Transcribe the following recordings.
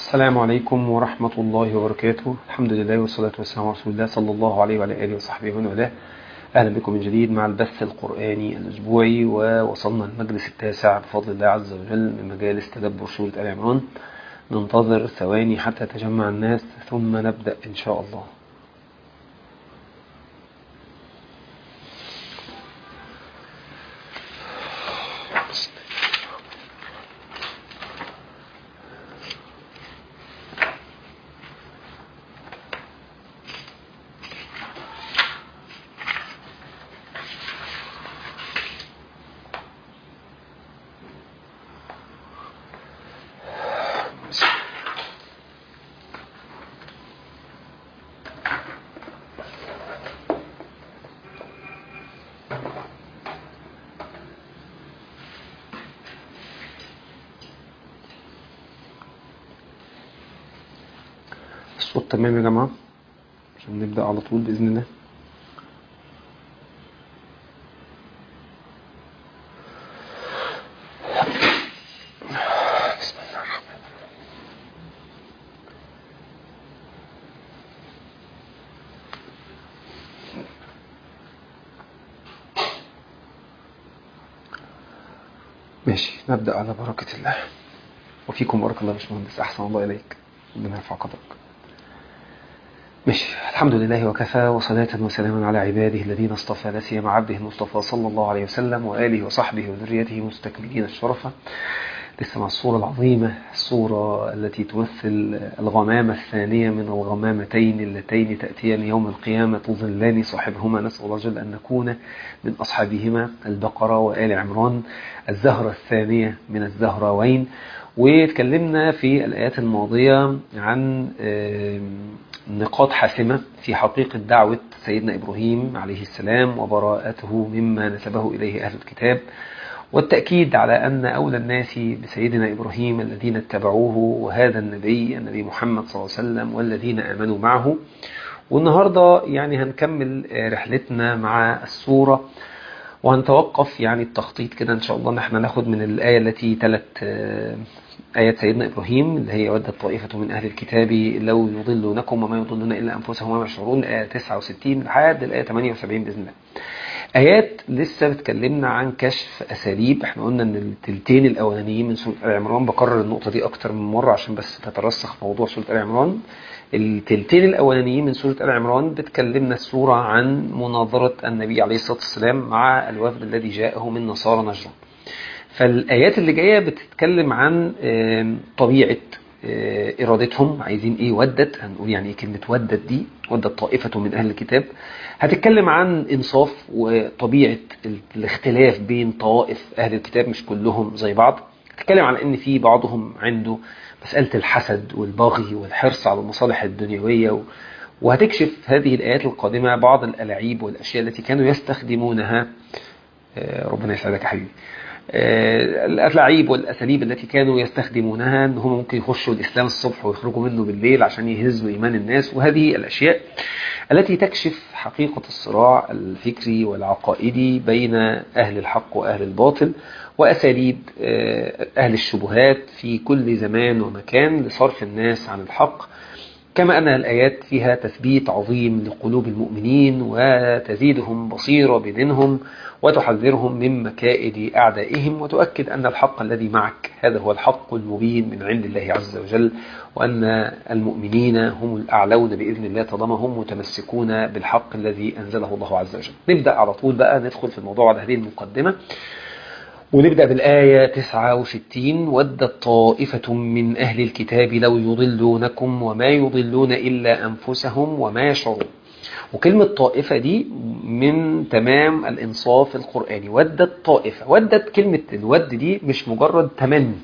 السلام عليكم ورحمة الله وبركاته الحمد لله والصلاة والسلام على رسول الله صلى الله عليه وعلى آله وصحبه ومن والاه أهلا بكم من جديد مع البث القرآني الأسبوعي ووصلنا المجلس التاسع بفضل الله عز وجل من مجالس تدبر سورة آل عمران ننتظر ثواني حتى تجمع الناس ثم نبدأ إن شاء الله الصوت تمام يا جماعة عشان نبدأ على طول بإذن الله بسم الله الرحمن ماشي نبدأ على بركة الله وفيكم بارك الله يا باشمهندس أحسن الله إليك ربنا يرفع قدرك ماشي الحمد لله وكفى وصلاة وسلاما على عباده الذين اصطفى لا سيما عبده المصطفى صلى الله عليه وسلم وآله وصحبه وذريته مستكملين الشرفة لسه مع الصورة العظيمة الصورة التي تمثل الغمامة الثانية من الغمامتين اللتين تأتيان يوم القيامة تظلان صاحبهما نسأل الله جل أن نكون من أصحابهما البقرة وآل عمران الزهرة الثانية من الزهراوين واتكلمنا في الآيات الماضية عن نقاط حاسمة في حقيقة دعوة سيدنا إبراهيم عليه السلام وبراءته مما نسبه إليه أهل الكتاب والتأكيد على أن أولى الناس بسيدنا إبراهيم الذين اتبعوه وهذا النبي النبي محمد صلى الله عليه وسلم والذين آمنوا معه والنهاردة يعني هنكمل رحلتنا مع السورة وهنتوقف يعني التخطيط كده إن شاء الله إن احنا ناخد من الآية التي تلت آيات سيدنا إبراهيم اللي هي ودت طائفة من أهل الكتاب لو يضلونكم وما يضلون إلا أنفسهم وما يشعرون الآية 69 لحد الآية 78 بإذن الله آيات لسه بتكلمنا عن كشف أساليب احنا قلنا إن التلتين الأولانيين من سورة آل عمران بكرر النقطة دي أكتر من مرة عشان بس تترسخ موضوع سورة آل عمران التلتين الأولانيين من سورة آل عمران بتكلمنا السورة عن مناظرة النبي عليه الصلاة والسلام مع الوفد الذي جاءه من نصارى نجران فالآيات اللي جاية بتتكلم عن طبيعة إرادتهم عايزين إيه ودت هنقول يعني إيه كلمة ودت دي ودت طائفة من أهل الكتاب هتتكلم عن إنصاف وطبيعة الاختلاف بين طوائف أهل الكتاب مش كلهم زي بعض هتتكلم عن إن في بعضهم عنده مسألة الحسد والبغي والحرص على المصالح الدنيوية وهتكشف هذه الآيات القادمة بعض الألاعيب والأشياء التي كانوا يستخدمونها ربنا يسعدك يا حبيبي الألاعيب والأساليب التي كانوا يستخدمونها ان هم ممكن يخشوا الإسلام الصبح ويخرجوا منه بالليل عشان يهزوا إيمان الناس وهذه الأشياء التي تكشف حقيقة الصراع الفكري والعقائدي بين أهل الحق وأهل الباطل وأساليب أهل الشبهات في كل زمان ومكان لصرف الناس عن الحق كما أن الآيات فيها تثبيت عظيم لقلوب المؤمنين وتزيدهم بصيرة بدينهم وتحذرهم من مكائد أعدائهم وتؤكد أن الحق الذي معك هذا هو الحق المبين من عند الله عز وجل وأن المؤمنين هم الأعلون بإذن الله طالما هم متمسكون بالحق الذي أنزله الله عز وجل نبدأ على طول بقى ندخل في الموضوع بعد هذه المقدمة ونبدأ بالآية 69 ودت طائفة من أهل الكتاب لو يضلونكم وما يضلون إلا أنفسهم وما يشعرون وكلمة طائفة دي من تمام الإنصاف القرآني ودت طائفة ودت كلمة الود دي مش مجرد تمني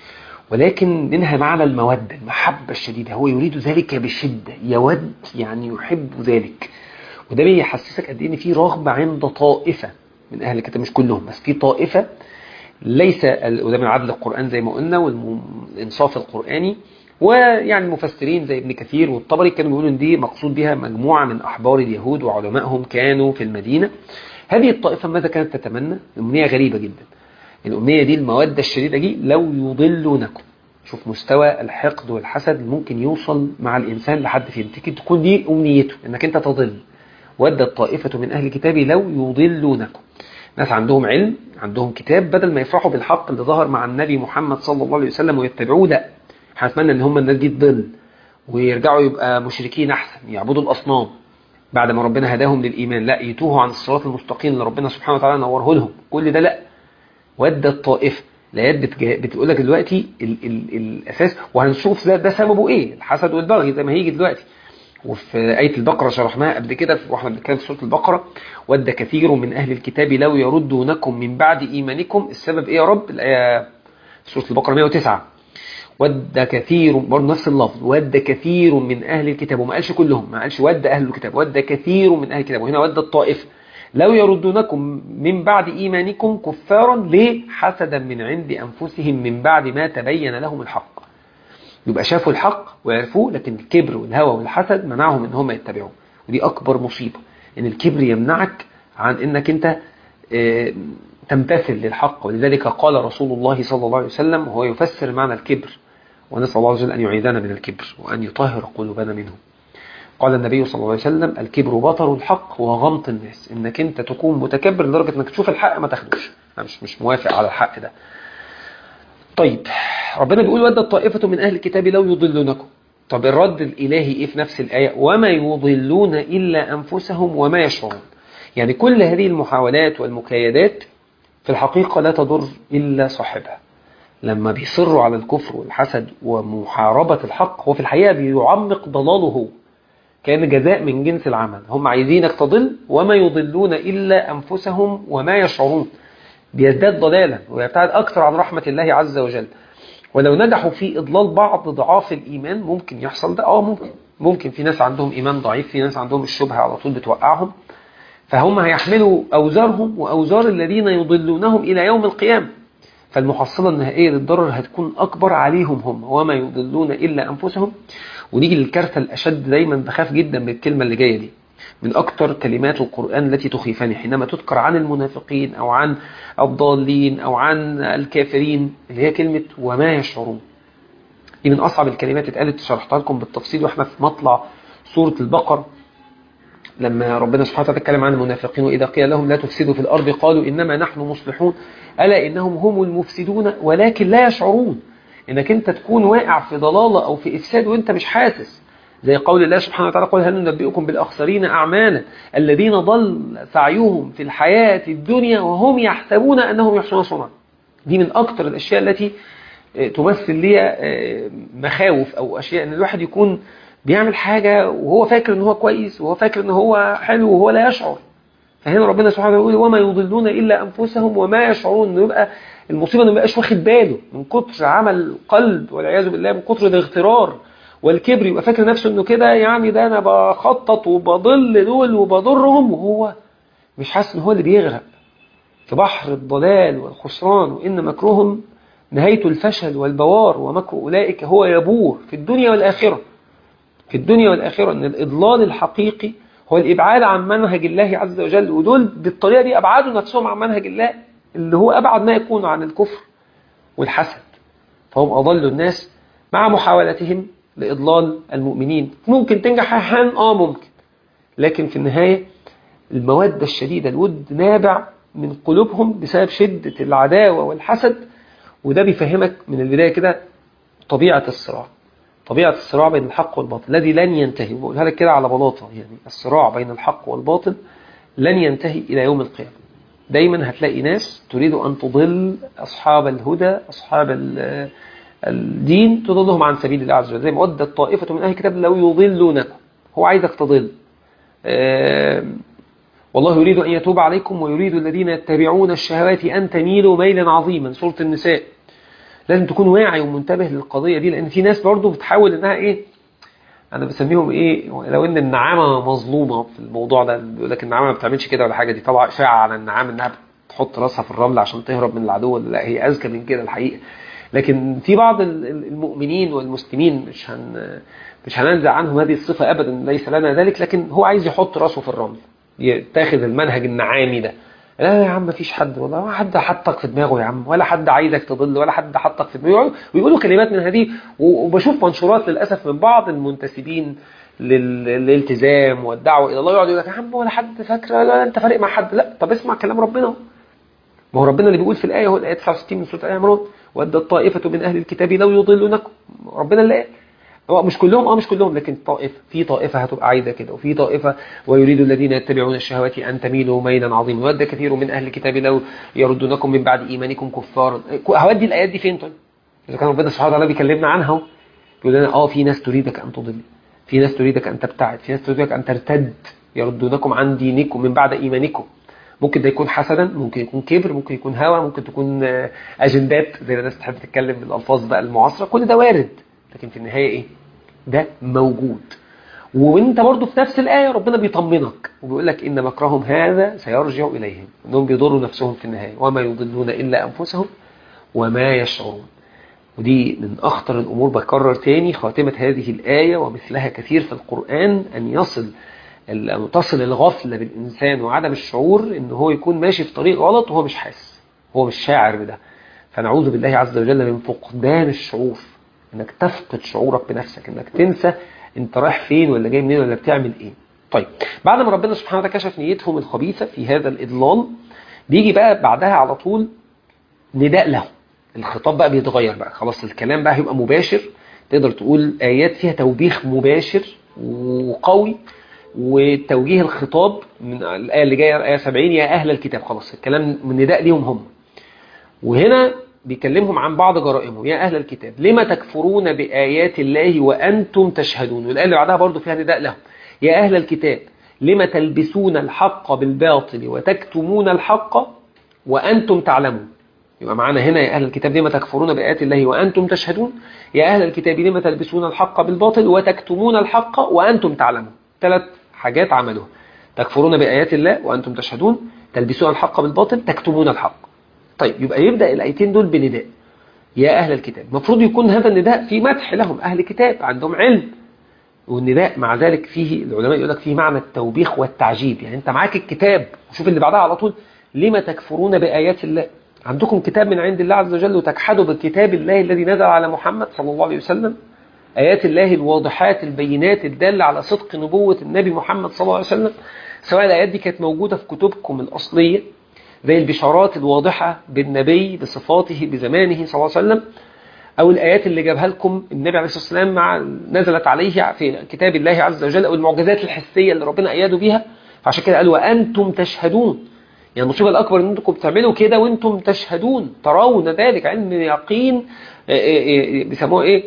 ولكن منها معنى المودة المحبة الشديدة هو يريد ذلك بشدة يود يعني يحب ذلك وده بيحسسك قد ايه ان في رغبة عند طائفة من أهل الكتاب مش كلهم بس في طائفة ليس وده من عدل القرآن زي ما قلنا والإنصاف القرآني ويعني المفسرين زي ابن كثير والطبري كانوا بيقولوا ان دي مقصود بها مجموعة من أحبار اليهود وعلمائهم كانوا في المدينة هذه الطائفة ماذا كانت تتمنى؟ أمنية غريبة جدا الأمنية دي المودة الشديدة دي لو يضلونكم شوف مستوى الحقد والحسد اللي ممكن يوصل مع الإنسان لحد فين تمكن تكون دي أمنيته إنك أنت تضل ودت طائفة من أهل الكتاب لو يضلونكم ناس عندهم علم عندهم كتاب بدل ما يفرحوا بالحق اللي ظهر مع النبي محمد صلى الله عليه وسلم ويتبعوه لا هنتمنى ان هم الناس دي تضل ويرجعوا يبقى مشركين احسن يعبدوا الاصنام بعد ما ربنا هداهم للايمان لا يتوهوا عن الصراط المستقيم اللي ربنا سبحانه وتعالى نوره لهم كل ده لا ودت طائفه الايات بتقول لك دلوقتي ال ال الاساس وهنشوف ده, ده سببه ايه الحسد والبغي زي ما هيجي دلوقتي وفي آية البقرة شرحناها قبل كده واحنا بنتكلم في سورة البقرة ود كثير من أهل الكتاب لو يردونكم من بعد إيمانكم السبب إيه يا رب الآية سورة البقرة 109 ود كثير برضه نفس اللفظ ود كثير من أهل الكتاب وما قالش كلهم ما قالش ود أهل الكتاب ود كثير من أهل الكتاب وهنا ود الطائفة لو يردونكم من بعد إيمانكم كفارا ليه حسدا من عند أنفسهم من بعد ما تبين لهم الحق يبقى شافوا الحق وعرفوه لكن الكبر والهوى والحسد منعهم ان هم يتبعوه ودي اكبر مصيبة ان الكبر يمنعك عن انك انت تمتثل للحق ولذلك قال رسول الله صلى الله عليه وسلم وهو يفسر معنى الكبر ونسأل الله عز وجل أن يعيذنا من الكبر وأن يطهر قلوبنا منه قال النبي صلى الله عليه وسلم الكبر بطر الحق وغمط الناس انك انت تكون متكبر لدرجة انك تشوف الحق ما تاخدوش انا مش مش موافق على الحق ده طيب ربنا بيقول ودت طائفة من أهل الكتاب لو يضلونكم طب الرد الإلهي إيه في نفس الآية وما يضلون إلا أنفسهم وما يشعرون يعني كل هذه المحاولات والمكايدات في الحقيقة لا تضر إلا صاحبها لما بيصروا على الكفر والحسد ومحاربة الحق هو في الحقيقة بيعمق ضلاله هو كان جزاء من جنس العمل هم عايزينك تضل وما يضلون إلا أنفسهم وما يشعرون بيزداد ضلالا ويبتعد أكثر عن رحمة الله عز وجل ولو نجحوا في إضلال بعض ضعاف الإيمان ممكن يحصل ده آه ممكن ممكن في ناس عندهم إيمان ضعيف في ناس عندهم الشبهة على طول بتوقعهم فهم هيحملوا أوزارهم وأوزار الذين يضلونهم إلى يوم القيامة فالمحصلة النهائية للضرر هتكون أكبر عليهم هم وما يضلون إلا أنفسهم ونيجي للكارثة الأشد دايما بخاف جدا من الكلمة اللي جاية دي من أكثر كلمات القرآن التي تخيفني حينما تذكر عن المنافقين أو عن الضالين أو عن الكافرين اللي هي كلمة وما يشعرون دي من أصعب الكلمات اتقالت شرحتها لكم بالتفصيل وإحنا في مطلع سورة البقر لما ربنا سبحانه وتعالى اتكلم عن المنافقين وإذا قيل لهم لا تفسدوا في الأرض قالوا إنما نحن مصلحون ألا إنهم هم المفسدون ولكن لا يشعرون إنك أنت تكون واقع في ضلالة أو في إفساد وأنت مش حاسس زي قول الله سبحانه وتعالى قل هل ننبئكم بالأخسرين أعمالا الذين ضل سعيهم في الحياة الدنيا وهم يحسبون أنهم يحسنون صنعا دي من أكثر الأشياء التي تمثل لي مخاوف أو أشياء أن الواحد يكون بيعمل حاجة وهو فاكر أنه هو كويس وهو فاكر أنه هو حلو وهو لا يشعر فهنا ربنا سبحانه يقول وما يضلون إلا أنفسهم وما يشعرون أنه يبقى المصيبة أنه يبقاش واخد باله من كتر عمل القلب والعياذ بالله من كتر الاغترار والكبر يبقى فاكر نفسه انه كده يعني ده انا بخطط وبضل دول وبضرهم وهو مش حاسس ان هو اللي بيغرق في بحر الضلال والخسران وان مكرهم نهايته الفشل والبوار ومكر اولئك هو يبور في الدنيا والاخره في الدنيا والاخره ان الاضلال الحقيقي هو الابعاد عن منهج الله عز وجل ودول بالطريقه دي ابعدوا نفسهم عن منهج الله اللي هو ابعد ما يكون عن الكفر والحسد فهم اضلوا الناس مع محاولتهم لإضلال المؤمنين ممكن تنجح أحيانا آه ممكن لكن في النهاية المودة الشديدة الود نابع من قلوبهم بسبب شدة العداوة والحسد وده بيفهمك من البداية كده طبيعة الصراع طبيعة الصراع بين الحق والباطل الذي لن ينتهي بقولها لك كده على بلاطة يعني الصراع بين الحق والباطل لن ينتهي إلى يوم القيامة دايما هتلاقي ناس تريد أن تضل أصحاب الهدى أصحاب الدين تضلهم عن سبيل الله عز وجل زي ما ودت طائفة من أهل الكتاب لو يضلونكم هو عايزك تضل والله يريد أن يتوب عليكم ويريد الذين يتبعون الشهوات أن تميلوا ميلا عظيما سورة النساء لازم تكون واعي ومنتبه للقضية دي لأن في ناس برضو بتحاول إنها إيه أنا بسميهم إيه لو إن النعامة مظلومة في الموضوع ده بيقول لك النعامة ما بتعملش كده ولا حاجة دي طبعا إشاعة على النعامة إنها بتحط راسها في الرمل عشان تهرب من العدو لا هي أذكى من كده الحقيقة لكن في بعض المؤمنين والمسلمين مش هن مش هننزع عنهم هذه الصفة أبدا ليس لنا ذلك لكن هو عايز يحط راسه في الرمل يتاخذ المنهج النعامي ده لا يا عم مفيش حد والله ما حد حطك في دماغه يا عم ولا حد عايزك تضل ولا حد حطك في دماغه ويقولوا كلمات من هذه وبشوف منشورات للأسف من بعض المنتسبين للالتزام والدعوة إلى الله يقعد يقول لك يا عم ولا حد فاكر لا انت فارق مع حد لا طب اسمع كلام ربنا ما هو ربنا اللي بيقول في الآية هو الآية 69 من سورة آل عمران وأدى الطائفة من أهل الكتاب لو يضلونكم ربنا اللي قال هو مش كلهم اه مش كلهم لكن طائفة في طائفة هتبقى عايزة كده وفي طائفة ويريد الذين يتبعون الشهوات أن تميلوا ميلا عظيما ود كثير من أهل الكتاب لو يردونكم من بعد إيمانكم كفارا هودي الآيات دي فين طيب إذا كان ربنا سبحانه وتعالى بيكلمنا عنها بيقول لنا اه في ناس تريدك أن تضل في ناس تريدك أن تبتعد في ناس تريدك أن ترتد يردونكم عن دينكم من بعد إيمانكم ممكن ده يكون حسدا ممكن يكون كبر ممكن يكون هوى ممكن تكون أجندات زي ما الناس تحب تتكلم بالألفاظ بقى المعاصرة كل ده وارد لكن في النهاية إيه ده موجود وانت برضو في نفس الآية ربنا بيطمنك وبيقول لك إن مكرهم هذا سيرجع إليهم إنهم بيضروا نفسهم في النهاية وما يضلون إلا أنفسهم وما يشعرون ودي من أخطر الأمور بكرر تاني خاتمة هذه الآية ومثلها كثير في القرآن أن يصل أن تصل الغفلة بالإنسان وعدم الشعور إن هو يكون ماشي في طريق غلط وهو مش حاسس هو مش شاعر بده فنعوذ بالله عز وجل من فقدان الشعور انك تفقد شعورك بنفسك انك تنسى انت رايح فين ولا جاي منين ولا بتعمل ايه طيب بعد ما ربنا سبحانه وتعالى كشف نيتهم الخبيثة في هذا الإضلال بيجي بقى بعدها على طول نداء له الخطاب بقى بيتغير بقى خلاص الكلام بقى هيبقى مباشر تقدر تقول آيات فيها توبيخ مباشر وقوي وتوجيه الخطاب من الآية اللي جاية آية 70 يا أهل الكتاب خلاص الكلام من نداء ليهم هم وهنا بيكلمهم عن بعض جرائمهم يا أهل الكتاب لما تكفرون بآيات الله وأنتم تشهدون والآية اللي بعدها برضو فيها نداء لهم يا أهل الكتاب لما تلبسون الحق بالباطل وتكتمون الحق وأنتم تعلمون يبقى معانا هنا يا أهل الكتاب لما تكفرون بآيات الله وأنتم تشهدون يا أهل الكتاب لما تلبسون الحق بالباطل وتكتمون الحق وأنتم تعلمون ثلاث حاجات عملوها تكفرون بآيات الله وأنتم تشهدون تلبسون الحق بالباطل تكتمون الحق طيب يبقى يبدأ الآيتين دول بنداء يا أهل الكتاب المفروض يكون هذا النداء في مدح لهم أهل كتاب عندهم علم والنداء مع ذلك فيه العلماء يقول لك فيه معنى التوبيخ والتعجيب يعني انت معاك الكتاب وشوف اللي بعدها على طول لما تكفرون بآيات الله عندكم كتاب من عند الله عز وجل وتجحدوا بكتاب الله الذي نزل على محمد صلى الله عليه وسلم آيات الله الواضحات البينات الدالة على صدق نبوة النبي محمد صلى الله عليه وسلم سواء الآيات دي كانت موجودة في كتبكم الأصلية زي البشارات الواضحة بالنبي بصفاته بزمانه صلى الله عليه وسلم أو الآيات اللي جابها لكم النبي عليه الصلاة والسلام مع نزلت عليه في كتاب الله عز وجل أو المعجزات الحسية اللي ربنا أيده بيها فعشان كده قال وأنتم تشهدون يعني المصيبة الأكبر أن أنتم بتعملوا كده وأنتم تشهدون ترون ذلك علم يقين بيسموه إيه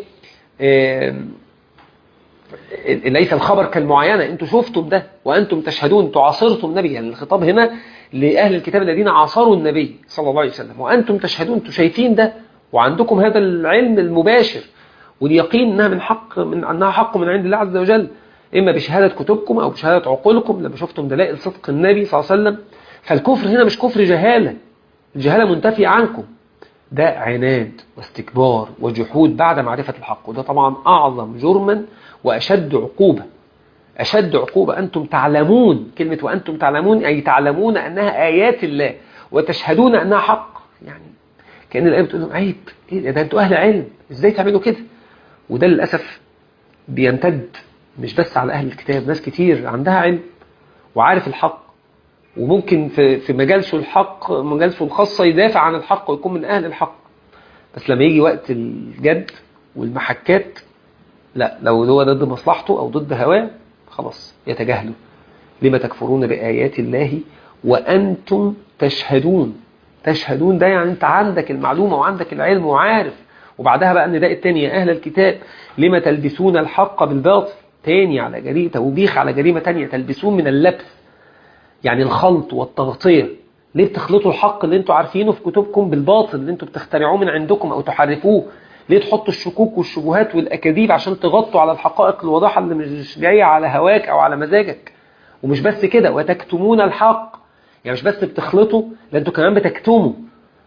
ليس الخبر كالمعاينة أنتم شفتم ده وأنتم تشهدون تعاصرتم النبي يعني الخطاب هنا لأهل الكتاب الذين عاصروا النبي صلى الله عليه وسلم وأنتم تشهدون أنتم شايفين ده وعندكم هذا العلم المباشر واليقين أنها من حق من أنها حق من عند الله عز وجل إما بشهادة كتبكم أو بشهادة عقولكم لما شفتم دلائل صدق النبي صلى الله عليه وسلم فالكفر هنا مش كفر جهالة الجهالة منتفية عنكم ده عناد واستكبار وجحود بعد معرفة الحق وده طبعا أعظم جرما وأشد عقوبة أشد عقوبة أنتم تعلمون كلمة وأنتم تعلمون أي تعلمون أنها آيات الله وتشهدون أنها حق يعني كأن الآية بتقول لهم عيب إيه ده أنتوا أهل علم إزاي تعملوا كده وده للأسف بيمتد مش بس على أهل الكتاب ناس كتير عندها علم وعارف الحق وممكن في في مجالسه الحق مجالسه الخاصة يدافع عن الحق ويكون من أهل الحق بس لما يجي وقت الجد والمحكات لا لو هو ضد مصلحته أو ضد هواه خلاص يتجاهلوا لما تكفرون بآيات الله وأنتم تشهدون تشهدون ده يعني أنت عندك المعلومة وعندك العلم وعارف وبعدها بقى النداء التاني يا أهل الكتاب لما تلبسون الحق بالباطل تاني على جريمة توبيخ على جريمة تانية تلبسون من اللبس يعني الخلط والتغطية ليه بتخلطوا الحق اللي انتوا عارفينه في كتبكم بالباطل اللي انتوا بتخترعوه من عندكم او تحرفوه ليه تحطوا الشكوك والشبهات والأكاذيب عشان تغطوا على الحقائق الواضحة اللي مش جاية على هواك أو على مزاجك ومش بس كده وتكتمون الحق يعني مش بس بتخلطوا لا انتوا كمان بتكتموا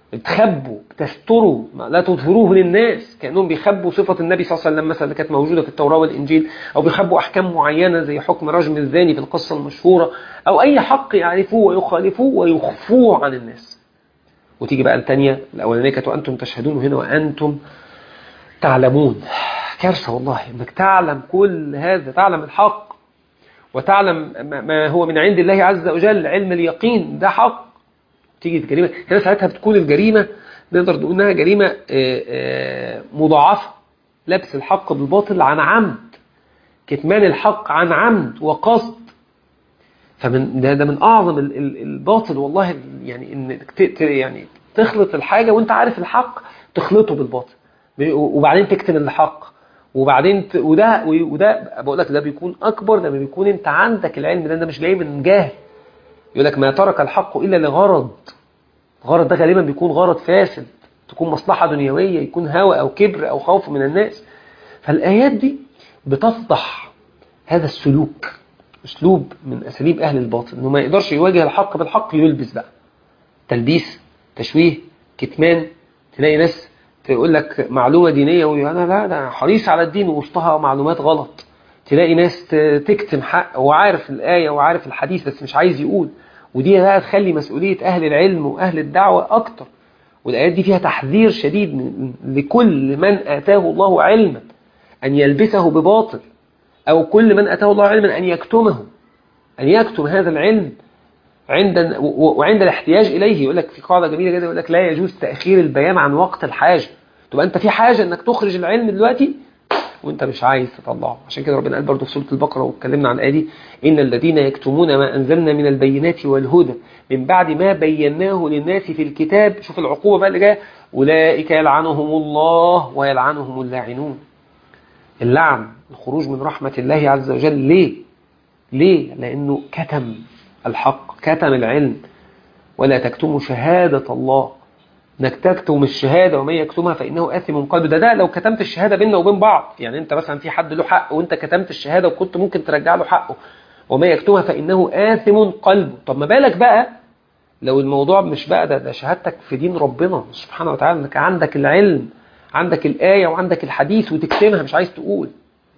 بتخبوا بتستروا لا تظهروه للناس كأنهم بيخبوا صفة النبي صلى الله عليه وسلم مثلا اللي كانت موجودة في التوراة والإنجيل أو بيخبوا أحكام معينة زي حكم رجم الزاني في القصة المشهورة أو أي حق يعرفوه ويخالفوه ويخفوه عن الناس وتيجي بقى الثانية الأولانية كانت وأنتم تشهدون هنا وأنتم تعلمون كارثة والله إنك تعلم كل هذا تعلم الحق وتعلم ما هو من عند الله عز وجل علم اليقين ده حق تيجي الجريمة هنا ساعتها بتكون الجريمة نقدر نقول انها جريمة مضاعفة لبس الحق بالباطل عن عمد كتمان الحق عن عمد وقصد فمن ده, ده من اعظم الباطل والله يعني ان يعني تخلط الحاجة وانت عارف الحق تخلطه بالباطل وبعدين تكتم الحق وبعدين ت... وده وده بقول لك ده بيكون اكبر لما بيكون انت عندك العلم ده, ده مش جاي من جاهل يقول لك ما ترك الحق الا لغرض الغرض ده غالبا بيكون غرض فاسد تكون مصلحة دنيوية يكون هوى أو كبر أو خوف من الناس فالآيات دي بتفضح هذا السلوك أسلوب من أساليب أهل الباطل إنه ما يقدرش يواجه الحق بالحق يلبس بقى تلبيس تشويه كتمان تلاقي ناس تقول لك معلومة دينية وأنا لا ده حريص على الدين ووسطها معلومات غلط تلاقي ناس تكتم حق وعارف الآية وعارف الحديث بس مش عايز يقول ودي بقى تخلي مسؤولية أهل العلم وأهل الدعوة أكتر والآيات دي فيها تحذير شديد لكل من آتاه الله علما أن يلبسه بباطل أو كل من آتاه الله علما أن يكتمه أن يكتم هذا العلم عند وعند الاحتياج إليه يقول لك في قاعدة جميلة جدا يقول لك لا يجوز تأخير البيان عن وقت الحاجة تبقى أنت في حاجة أنك تخرج العلم دلوقتي وانت مش عايز تطلعه عشان كده ربنا قال برضه في سوره البقره واتكلمنا عن الايه دي ان الذين يكتمون ما انزلنا من البينات والهدى من بعد ما بيناه للناس في الكتاب شوف العقوبه بقى اللي جايه اولئك يلعنهم الله ويلعنهم اللاعنون اللعن الخروج من رحمه الله عز وجل ليه ليه لانه كتم الحق كتم العلم ولا تكتموا شهاده الله انك تكتم الشهادة ومن يكتمها فإنه آثم قلبه ده ده لو كتمت الشهادة بيننا وبين بعض يعني انت مثلا في حد له حق وانت كتمت الشهادة وكنت ممكن ترجع له حقه وما يكتمها فإنه آثم قلبه طب ما بالك بقى لو الموضوع مش بقى ده, ده شهادتك في دين ربنا سبحانه وتعالى انك عندك العلم عندك الآية وعندك الحديث وتكتمها مش عايز تقول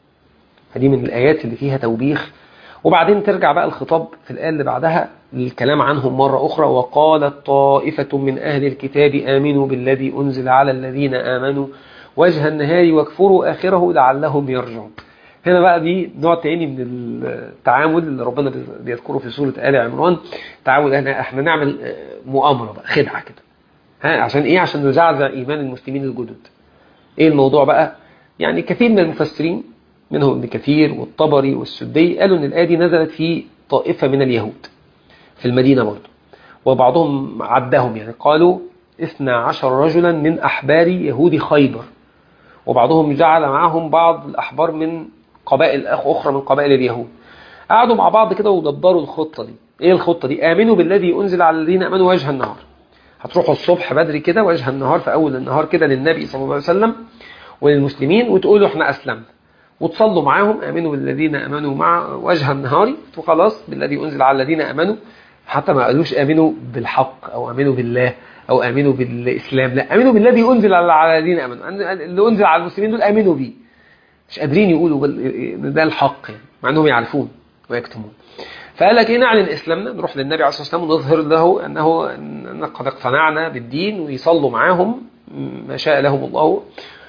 فدي من الآيات اللي فيها توبيخ وبعدين ترجع بقى الخطاب في الآية اللي بعدها للكلام عنهم مرة أخرى وقالت طائفة من أهل الكتاب آمنوا بالذي أنزل على الذين آمنوا وجه النهار واكفروا آخره لعلهم يرجعون هنا بقى دي نوع تاني من التعامل اللي ربنا بيذكره في سورة آل عمران تعامل احنا, احنا نعمل مؤامرة بقى خدعة كده ها عشان ايه عشان نزعزع ايمان المسلمين الجدد ايه الموضوع بقى يعني كثير من المفسرين منهم ابن كثير والطبري والسدي قالوا ان الآية دي نزلت في طائفة من اليهود في المدينة برضه وبعضهم عدهم يعني قالوا 12 رجلا من أحبار يهود خيبر وبعضهم جعل معهم بعض الأحبار من قبائل أخرى من قبائل اليهود قعدوا مع بعض كده ودبروا الخطة دي ايه الخطة دي آمنوا بالذي أنزل على الذين آمنوا وجه النهار هتروحوا الصبح بدري كده وجه النهار في أول النهار كده للنبي صلى الله عليه وسلم وللمسلمين وتقولوا احنا أسلمنا وتصلوا معاهم آمنوا بالذين آمنوا مع وجه النهار وخلاص بالذي أنزل على الذين آمنوا حتى ما قالوش آمنوا بالحق أو آمنوا بالله أو آمنوا بالإسلام لا آمنوا بالذي أنزل على الذين آمنوا اللي أنزل على المسلمين دول آمنوا بيه مش قادرين يقولوا ده الحق يعني مع أنهم يعرفون ويكتمون فقال لك إيه نعلن إسلامنا نروح للنبي عليه الصلاة والسلام ونظهر له أنه أن قد اقتنعنا بالدين ويصلوا معاهم ما شاء لهم الله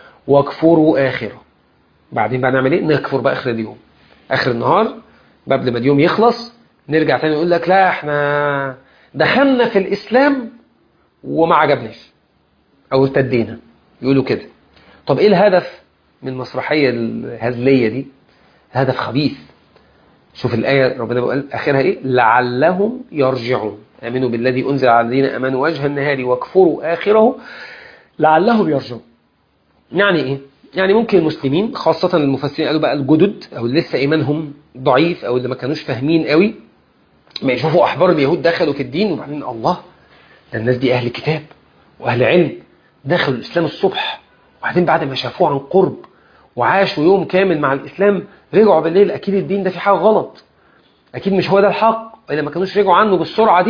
واكفروا آخره بعدين بقى نعمل ايه نكفر بقى اخر اليوم اخر النهار قبل ما اليوم يخلص نرجع تاني نقول لك لا احنا دخلنا في الاسلام وما عجبناش او ارتدينا يقولوا كده طب ايه الهدف من المسرحية الهزلية دي هدف خبيث شوف الآية ربنا بيقول آخرها إيه لعلهم يرجعون آمنوا بالذي أنزل على الذين أمنوا وجه النهار واكفروا آخره لعلهم يرجعون يعني إيه يعني ممكن المسلمين خاصة المفسرين قالوا بقى الجدد أو اللي لسه إيمانهم ضعيف أو اللي ما كانوش فاهمين قوي ما يشوفوا أحبار اليهود دخلوا في الدين وبعدين الله ده الناس دي أهل كتاب وأهل علم دخلوا الإسلام الصبح وبعدين بعد ما شافوه عن قرب وعاشوا يوم كامل مع الإسلام رجعوا بالليل أكيد الدين ده في حاجة غلط أكيد مش هو ده الحق إلا ما كانوش رجعوا عنه بالسرعة دي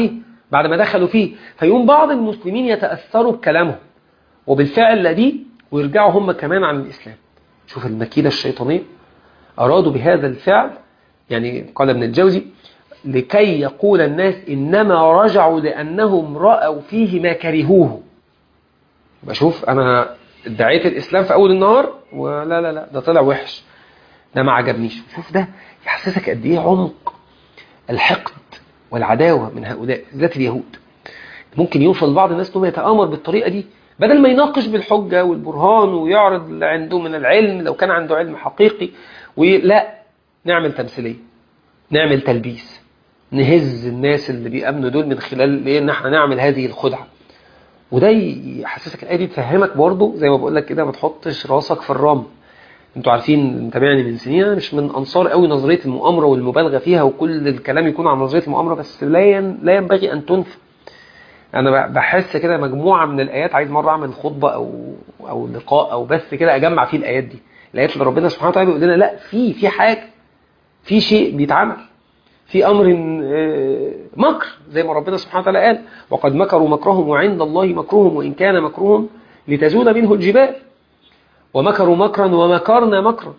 بعد ما دخلوا فيه فيقوم بعض المسلمين يتأثروا بكلامهم وبالفعل دي ويرجعوا هم كمان عن الإسلام شوف المكيدة الشيطانية أرادوا بهذا الفعل يعني قال ابن الجوزي لكي يقول الناس إنما رجعوا لأنهم رأوا فيه ما كرهوه بشوف أنا ادعيت الإسلام في أول النهار ولا لا لا ده طلع وحش ده ما عجبنيش شوف ده يحسسك قد إيه عمق الحقد والعداوة من هؤلاء ذات اليهود ممكن يوصل بعض الناس انهم يتآمر بالطريقة دي بدل ما يناقش بالحجة والبرهان ويعرض اللي عنده من العلم لو كان عنده علم حقيقي ولا نعمل تمثيلية نعمل تلبيس نهز الناس اللي بيأمنوا دول من خلال ايه ان احنا نعمل هذه الخدعة وده يحسسك الآية دي تفهمك برضه زي ما بقول لك كده ما تحطش راسك في الرمل انتوا عارفين متابعني من سنين انا مش من انصار قوي نظريه المؤامره والمبالغه فيها وكل الكلام يكون عن نظريه المؤامره بس لا لا ينبغي ان تنفى انا بحس كده مجموعه من الايات عايز مره اعمل خطبه او او لقاء او بس كده اجمع فيه الايات دي الايات اللي ربنا سبحانه وتعالى بيقول لنا لا في في حاجه في شيء بيتعمل في امر مكر زي ما ربنا سبحانه وتعالى قال وقد مكروا مكرهم وعند الله مكرهم وان كان مكرهم لتزول منه الجبال ومكروا مكرا ومكرنا مكرا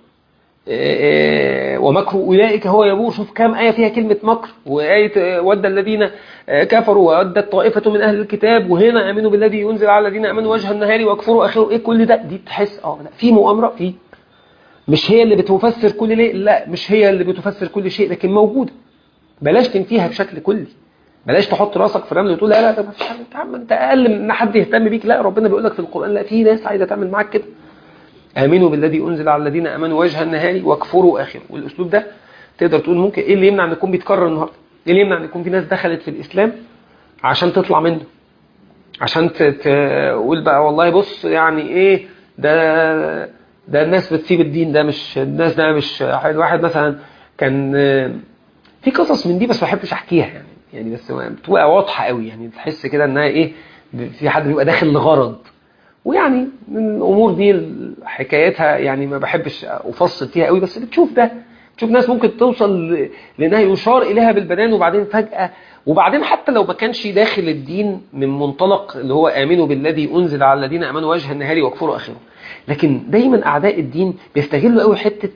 ومكر أولئك هو يبور شوف كام آية فيها كلمة مكر وآية ود الذين كفروا وودت طائفة من أهل الكتاب وهنا آمنوا بالذي ينزل على الذين آمنوا وجه النهار واكفروا آخره إيه كل ده دي تحس اه لا في مؤامرة في مش هي اللي بتفسر كل ليه لا مش هي اللي بتفسر كل شيء لكن موجودة بلاش تنفيها بشكل كلي بلاش تحط راسك في الرمل وتقول لا لا ده ما فيش حاجه انت عم انت اقل من ان حد يهتم بيك لا ربنا بيقول لك في القران لا في ناس عايزه تعمل معاك كده آمنوا بالذي أنزل على الذين آمنوا وجه النهار واكفروا آخره والأسلوب ده تقدر تقول ممكن إيه اللي يمنع أن يكون بيتكرر النهاردة إيه اللي يمنع أن يكون في ناس دخلت في الإسلام عشان تطلع منه عشان تقول بقى والله بص يعني إيه ده ده الناس بتسيب الدين ده مش الناس ده مش واحد مثلا كان في قصص من دي بس ما بحبش احكيها يعني يعني بس بتبقى واضحه قوي يعني تحس كده انها ايه في حد بيبقى داخل لغرض ويعني من الامور دي حكايتها يعني ما بحبش افصل فيها قوي بس بتشوف ده تشوف ناس ممكن توصل لانها يشار اليها بالبنان وبعدين فجاه وبعدين حتى لو ما كانش داخل الدين من منطلق اللي هو امنوا بالذي انزل على الذين امنوا وجه النهار واكفروا اخره لكن دايما اعداء الدين بيستغلوا قوي حته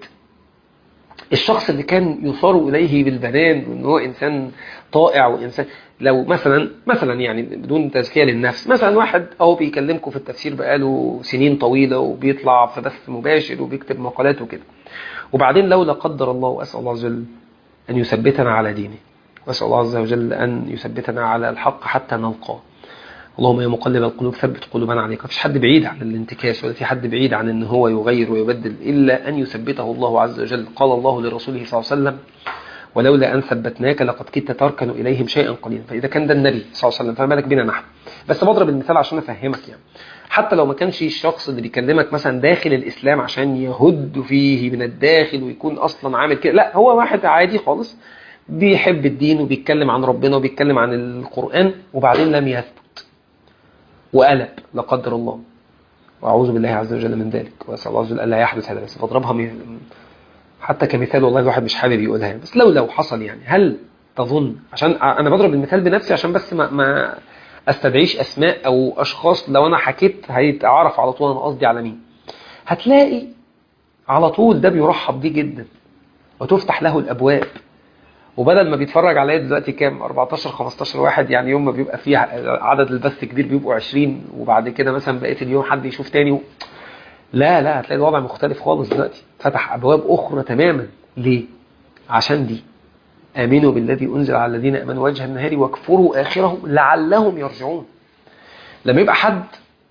الشخص اللي كان يصار اليه بالبنان وان هو انسان طائع وانسان لو مثلا مثلا يعني بدون تزكيه للنفس مثلا واحد اهو بيكلمكم في التفسير بقاله سنين طويله وبيطلع في بث مباشر وبيكتب مقالات وكده وبعدين لو لا قدر الله واسال الله عز وجل ان يثبتنا على دينه واسال الله عز وجل ان يثبتنا على الحق حتى نلقاه اللهم يا مقلب القلوب ثبت قلوبنا عليك مفيش حد بعيد عن الانتكاس ولا في حد بعيد عن ان هو يغير ويبدل الا ان يثبته الله عز وجل قال الله لرسوله صلى الله عليه وسلم ولولا أن ثبتناك لقد كدت تركن إليهم شيئا قليلا فإذا كان ده النبي صلى الله عليه وسلم فما بالك بنا نحن بس بضرب المثال عشان أفهمك يعني حتى لو ما كانش الشخص اللي بيكلمك مثلا داخل الإسلام عشان يهد فيه من الداخل ويكون أصلا عامل كده لا هو واحد عادي خالص بيحب الدين وبيتكلم عن ربنا وبيتكلم عن القرآن وبعدين لم يثبت وقلب لا قدر الله وأعوذ بالله عز وجل من ذلك وأسأل الله عز وجل ألا يحدث هذا بس بضربها حتى كمثال والله الواحد مش حابب يقولها يعني. بس لو لو حصل يعني هل تظن عشان انا بضرب المثال بنفسي عشان بس ما, ما استدعيش اسماء او اشخاص لو انا حكيت هيتعرف على طول انا قصدي على مين هتلاقي على طول ده بيرحب بيه جدا وتفتح له الابواب وبدل ما بيتفرج عليا دلوقتي كام 14 15 واحد يعني يوم ما بيبقى فيه عدد البث كبير بيبقوا 20 وبعد كده مثلا بقيه اليوم حد يشوف تاني و... لا لا هتلاقي الوضع مختلف خالص دلوقتي فتح أبواب أخرى تماما ليه؟ عشان دي آمنوا بالذي أنزل على الذين أمنوا وجه النهار واكفروا آخره لعلهم يرجعون لما يبقى حد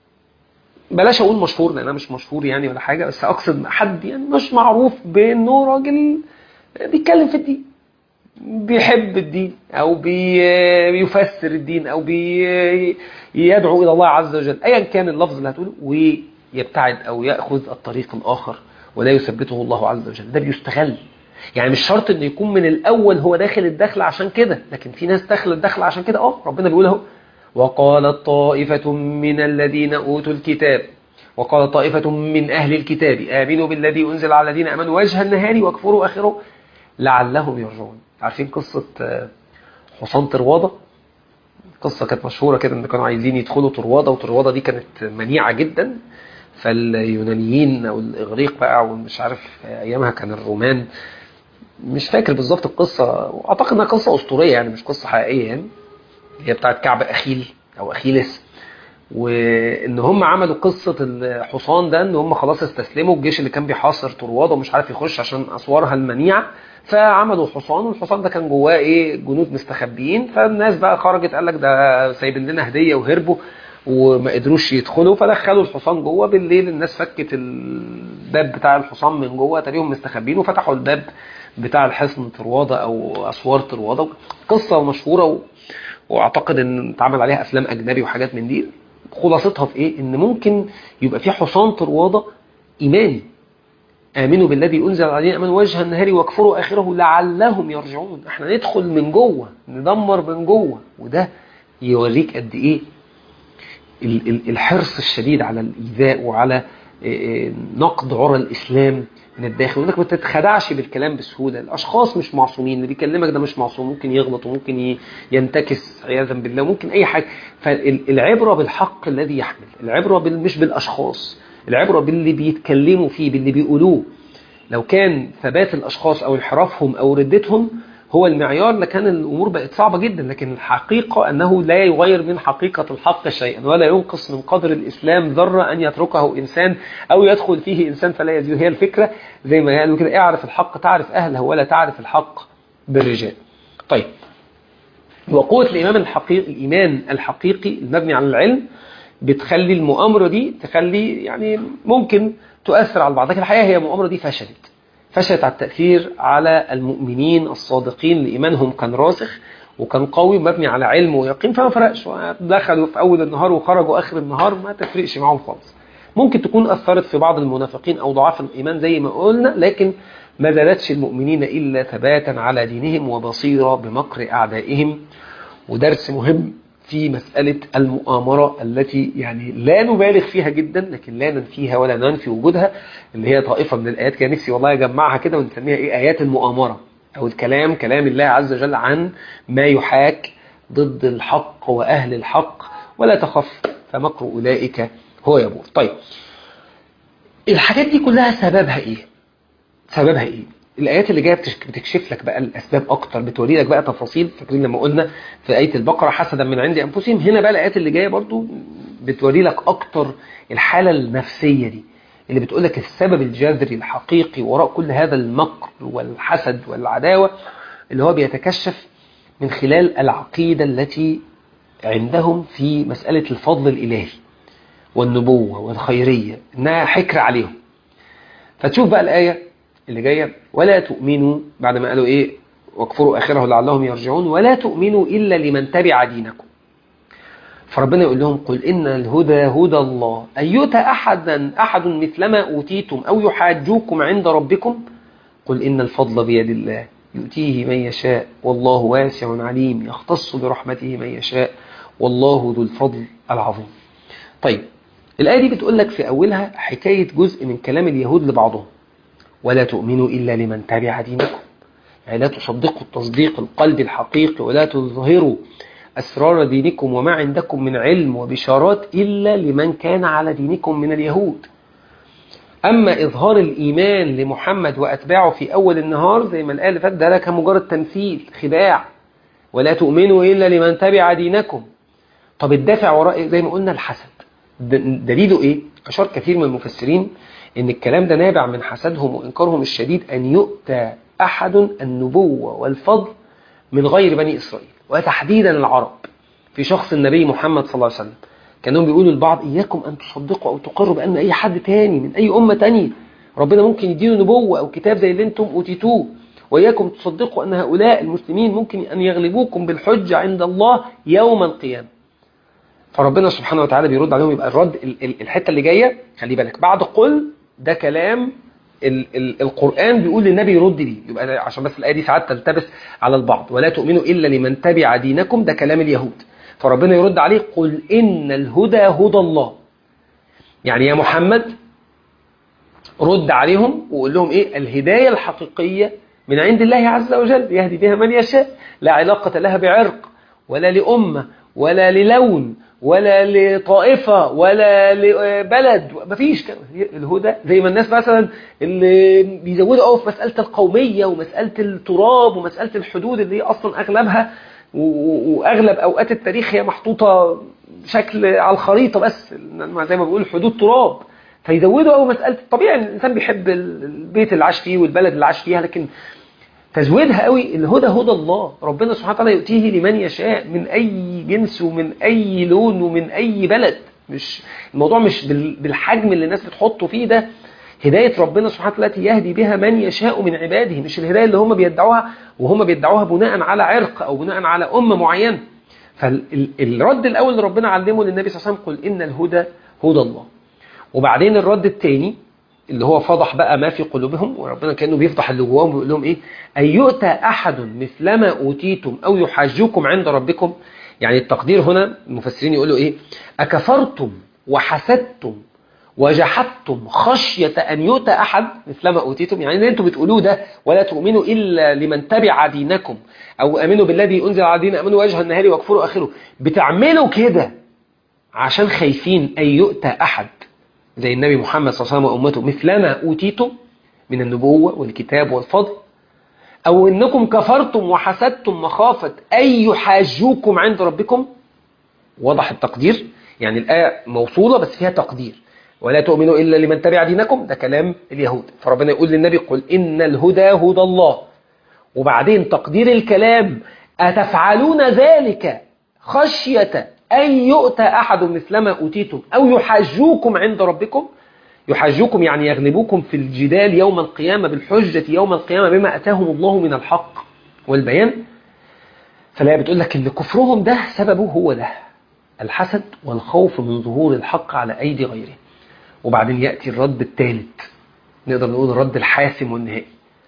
بلاش أقول مشهور لأن أنا مش مشهور يعني ولا حاجة بس أقصد حد يعني مش معروف بأنه راجل بيتكلم في الدين بيحب الدين أو بيفسر الدين أو بيدعو إلى الله عز وجل أيا كان اللفظ اللي هتقوله يبتعد أو يأخذ الطريق الآخر ولا يثبته الله عز وجل ده بيستغل يعني مش شرط انه يكون من الأول هو داخل الدخل عشان كده لكن في ناس داخل الدخل عشان كده اه ربنا بيقول اهو وقالت طائفة من الذين أوتوا الكتاب وقال طائفة من أهل الكتاب آمنوا بالذي أنزل على الذين آمنوا وجه النهار واكفروا آخره لعلهم يرجعون عارفين قصة حصان طروادة قصة كانت مشهورة كده ان كانوا عايزين يدخلوا طروادة وطروادة دي كانت منيعة جدا فاليونانيين او الاغريق بقى او مش عارف ايامها كان الرومان مش فاكر بالظبط القصة واعتقد انها قصة اسطورية يعني مش قصة حقيقية يعني هي بتاعت كعب اخيل او اخيلس وان هم عملوا قصة الحصان ده ان هم خلاص استسلموا الجيش اللي كان بيحاصر طروادة ومش عارف يخش عشان اسوارها المنيعة فعملوا حصان والحصان ده كان جواه ايه جنود مستخبيين فالناس بقى خرجت قال لك ده سايبين لنا هدية وهربوا وما قدروش يدخلوا فدخلوا الحصان جوه بالليل الناس فكت الباب بتاع الحصان من جوه تقريبا مستخبين وفتحوا الباب بتاع الحصن طروادة او اسوار طروادة قصة مشهورة و... واعتقد ان اتعمل عليها افلام اجنبي وحاجات من دي خلاصتها في ايه ان ممكن يبقى في حصان طروادة ايماني امنوا بالذي انزل عليه امن وجه النهار واكفروا اخره لعلهم يرجعون احنا ندخل من جوه ندمر من جوه وده يوريك قد ايه الحرص الشديد على الايذاء وعلى نقد عرى الاسلام من الداخل وانك ما تتخدعش بالكلام بسهوله الاشخاص مش معصومين اللي بيكلمك ده مش معصوم ممكن يغلط وممكن ينتكس عياذا بالله وممكن اي حاجه فالعبره بالحق الذي يحمل العبره مش بالاشخاص العبره باللي بيتكلموا فيه باللي بيقولوه لو كان ثبات الاشخاص او انحرافهم او ردتهم هو المعيار لكان الامور بقت صعبه جدا لكن الحقيقه انه لا يغير من حقيقه الحق شيئا ولا ينقص من قدر الاسلام ذره ان يتركه انسان او يدخل فيه انسان فلا يزيد هي الفكره زي ما قالوا كده اعرف الحق تعرف اهله ولا تعرف الحق بالرجال. طيب وقوه الايمان الحقيقي الايمان الحقيقي المبني على العلم بتخلي المؤامره دي تخلي يعني ممكن تؤثر على بعض لكن الحقيقه هي المؤامره دي فشلت. فشلت على التأثير على المؤمنين الصادقين اللي إيمانهم كان راسخ وكان قوي مبني على علم ويقين فما فرقش دخلوا في أول النهار وخرجوا آخر النهار ما تفرقش معاهم خالص ممكن تكون أثرت في بعض المنافقين أو ضعاف الإيمان زي ما قلنا لكن ما زادتش المؤمنين إلا ثباتا على دينهم وبصيرة بمكر أعدائهم ودرس مهم في مسألة المؤامرة التي يعني لا نبالغ فيها جدا لكن لا ننفيها ولا ننفي وجودها اللي هي طائفة من الآيات كان نفسي والله أجمعها كده ونسميها إيه آيات المؤامرة أو الكلام كلام الله عز وجل عن ما يحاك ضد الحق وأهل الحق ولا تخف فمكر أولئك هو يبور طيب الحاجات دي كلها سببها إيه سببها إيه الآيات اللي جاية بتكشف لك بقى الأسباب أكتر بتوري لك بقى تفاصيل فاكرين لما قلنا في آية البقرة حسدا من عند أنفسهم هنا بقى الآيات اللي جاية برضو بتوري لك أكتر الحالة النفسية دي اللي بتقول لك السبب الجذري الحقيقي وراء كل هذا المكر والحسد والعداوة اللي هو بيتكشف من خلال العقيدة التي عندهم في مسألة الفضل الإلهي والنبوة والخيرية إنها حكر عليهم فتشوف بقى الآية اللي جاية ولا تؤمنوا بعد ما قالوا إيه واكفروا آخره لعلهم يرجعون ولا تؤمنوا إلا لمن تبع دينكم فربنا يقول لهم قل إن الهدى هدى الله أن يؤتى أحدا أحد مثلما أوتيتم أو يحاجوكم عند ربكم قل إن الفضل بيد الله يؤتيه من يشاء والله واسع عليم يختص برحمته من يشاء والله ذو الفضل العظيم طيب الآية دي بتقول لك في أولها حكاية جزء من كلام اليهود لبعضهم ولا تؤمنوا إلا لمن تبع دينكم يعني لا تصدقوا التصديق القلبي الحقيقي ولا تظهروا أسرار دينكم وما عندكم من علم وبشارات إلا لمن كان على دينكم من اليهود أما إظهار الإيمان لمحمد وأتباعه في أول النهار زي ما الآية فات ده لك مجرد تمثيل خداع ولا تؤمنوا إلا لمن تبع دينكم طب الدافع وراء زي ما قلنا الحسد دليله إيه؟ أشار كثير من المفسرين إن الكلام ده نابع من حسدهم وإنكارهم الشديد أن يؤتى أحد النبوة والفضل من غير بني إسرائيل وتحديدا العرب في شخص النبي محمد صلى الله عليه وسلم كانوا بيقولوا لبعض إياكم أن تصدقوا أو تقروا بأن أي حد تاني من أي أمة تانية ربنا ممكن يديله نبوة أو كتاب زي اللي أنتم أوتيتوه وإياكم تصدقوا أن هؤلاء المسلمين ممكن أن يغلبوكم بالحجة عند الله يوم القيامة فربنا سبحانه وتعالى بيرد عليهم يبقى الرد الحتة اللي جاية خلي بالك بعد قل ده كلام ال ال القرآن بيقول للنبي يرد بيه يبقى عشان بس الآية دي ساعات تلتبس على البعض ولا تؤمنوا إلا لمن تبع دينكم ده كلام اليهود فربنا يرد عليه قل إن الهدى هدى الله يعني يا محمد رد عليهم وقول لهم إيه الهداية الحقيقية من عند الله عز وجل يهدي بها من يشاء لا علاقة لها بعرق ولا لأمة ولا للون ولا لطائفة ولا لبلد مفيش كده الهدى زي ما الناس مثلا اللي بيزودوا قوي في مسألة القومية ومسألة التراب ومسألة الحدود اللي هي أصلا أغلبها و- وأغلب أوقات التاريخ هي محطوطة بشكل على الخريطة بس زي ما بيقول حدود تراب فيزودوا قوي مسألة طبيعي إن الإنسان بيحب البيت اللي عاش فيه والبلد اللي عاش فيها لكن تزويدها قوي الهدى هدى الله ربنا سبحانه وتعالى يؤتيه لمن يشاء من أي جنس ومن أي لون ومن أي بلد مش الموضوع مش بال- بالحجم اللي الناس بتحطه فيه ده هداية ربنا سبحانه وتعالى التي يهدي بها من يشاء من عباده مش الهداية اللي هم بيدعوها وهم بيدعوها بناء على عرق أو بناء على أمة معينة فالرد الأول اللي ربنا علمه للنبي صلى الله عليه وسلم قل إن الهدى هدى الله وبعدين الرد الثاني اللي هو فضح بقى ما في قلوبهم وربنا كانه بيفضح اللي جواهم ويقول لهم ايه ان يؤتى احد مثلما اوتيتم او يحاجوكم عند ربكم يعني التقدير هنا المفسرين يقولوا ايه اكفرتم وحسدتم وجحدتم خشية أن يؤتى أحد مثلما أوتيتم يعني اللي أنتم بتقولوه ده ولا تؤمنوا إلا لمن تبع دينكم أو أمنوا بالذي أنزل على دين أمنوا وجه النهار واكفروا آخره بتعملوا كده عشان خايفين أن يؤتى أحد زي النبي محمد صلى الله عليه وسلم وأمته مثلما أوتيتم من النبوة والكتاب والفضل أو إنكم كفرتم وحسدتم مخافة أن يحاجوكم عند ربكم وضح التقدير يعني الآية موصولة بس فيها تقدير ولا تؤمنوا إلا لمن تبع دينكم ده كلام اليهود فربنا يقول للنبي قل إن الهدى هدى الله وبعدين تقدير الكلام أتفعلون ذلك خشية أن يؤتى أحد مثلما أوتيتم أو يحاجوكم عند ربكم يحاجوكم يعني يغلبوكم في الجدال يوم القيامة بالحجة يوم القيامة بما أتاهم الله من الحق والبيان فلا بتقول لك ان كفرهم ده سببه هو ده الحسد والخوف من ظهور الحق على أيدي غيره وبعدين يأتي الرد الثالث نقدر نقول الرد الحاسم والنهائي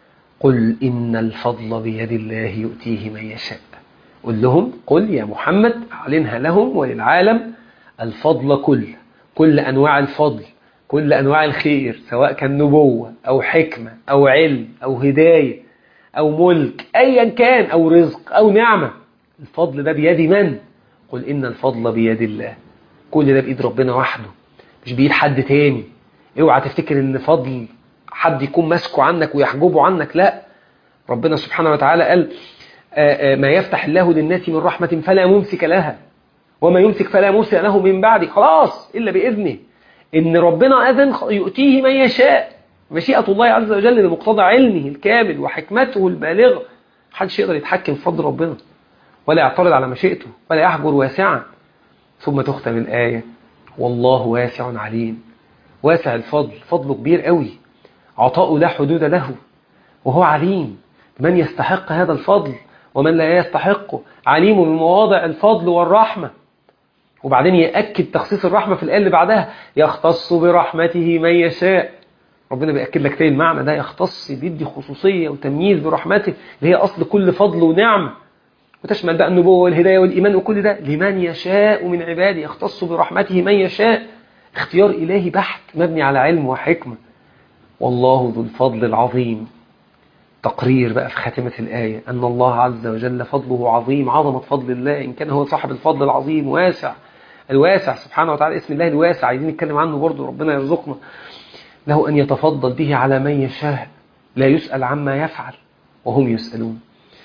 قل إن الفضل بيد الله يؤتيه من يشاء قل لهم قل يا محمد أعلنها لهم وللعالم الفضل كل كل أنواع الفضل كل أنواع الخير سواء كان نبوة أو حكمة أو علم أو هداية أو ملك أيا كان أو رزق أو نعمة الفضل ده بيد من؟ قل إن الفضل بيد الله كل ده بإيد ربنا وحده مش بإيد حد تاني اوعى تفتكر ان فضل حد يكون ماسكه عنك ويحجبه عنك لا ربنا سبحانه وتعالى قال آآ آآ ما يفتح الله للناس من رحمة فلا ممسك لها وما يمسك فلا مرسل له من بعد خلاص إلا بإذنه إن ربنا أذن يؤتيه من يشاء مشيئة الله عز وجل بمقتضى علمه الكامل وحكمته البالغة محدش يقدر يتحكم في فضل ربنا ولا يعترض على مشيئته ولا يحجر واسعا ثم تختم الآية والله واسع عليم واسع الفضل فضله كبير قوي عطاؤه لا حدود له وهو عليم من يستحق هذا الفضل ومن لا يستحقه عليم بمواضع الفضل والرحمة وبعدين يأكد تخصيص الرحمة في الآية اللي بعدها يختص برحمته من يشاء ربنا بيأكد لك تاني المعنى ده يختص بيدي خصوصية وتمييز برحمته اللي هي أصل كل فضل ونعمة وتشمل بقى النبوة والهداية والإيمان وكل ده لمن يشاء من عباده يختص برحمته من يشاء اختيار إلهي بحت مبني على علم وحكمة والله ذو الفضل العظيم تقرير بقى في خاتمة الآية أن الله عز وجل فضله عظيم عظمة فضل الله إن كان هو صاحب الفضل العظيم واسع الواسع سبحانه وتعالى اسم الله الواسع عايزين نتكلم عنه برضه ربنا يرزقنا له أن يتفضل به على من يشاء لا يسأل عما يفعل وهم يسألون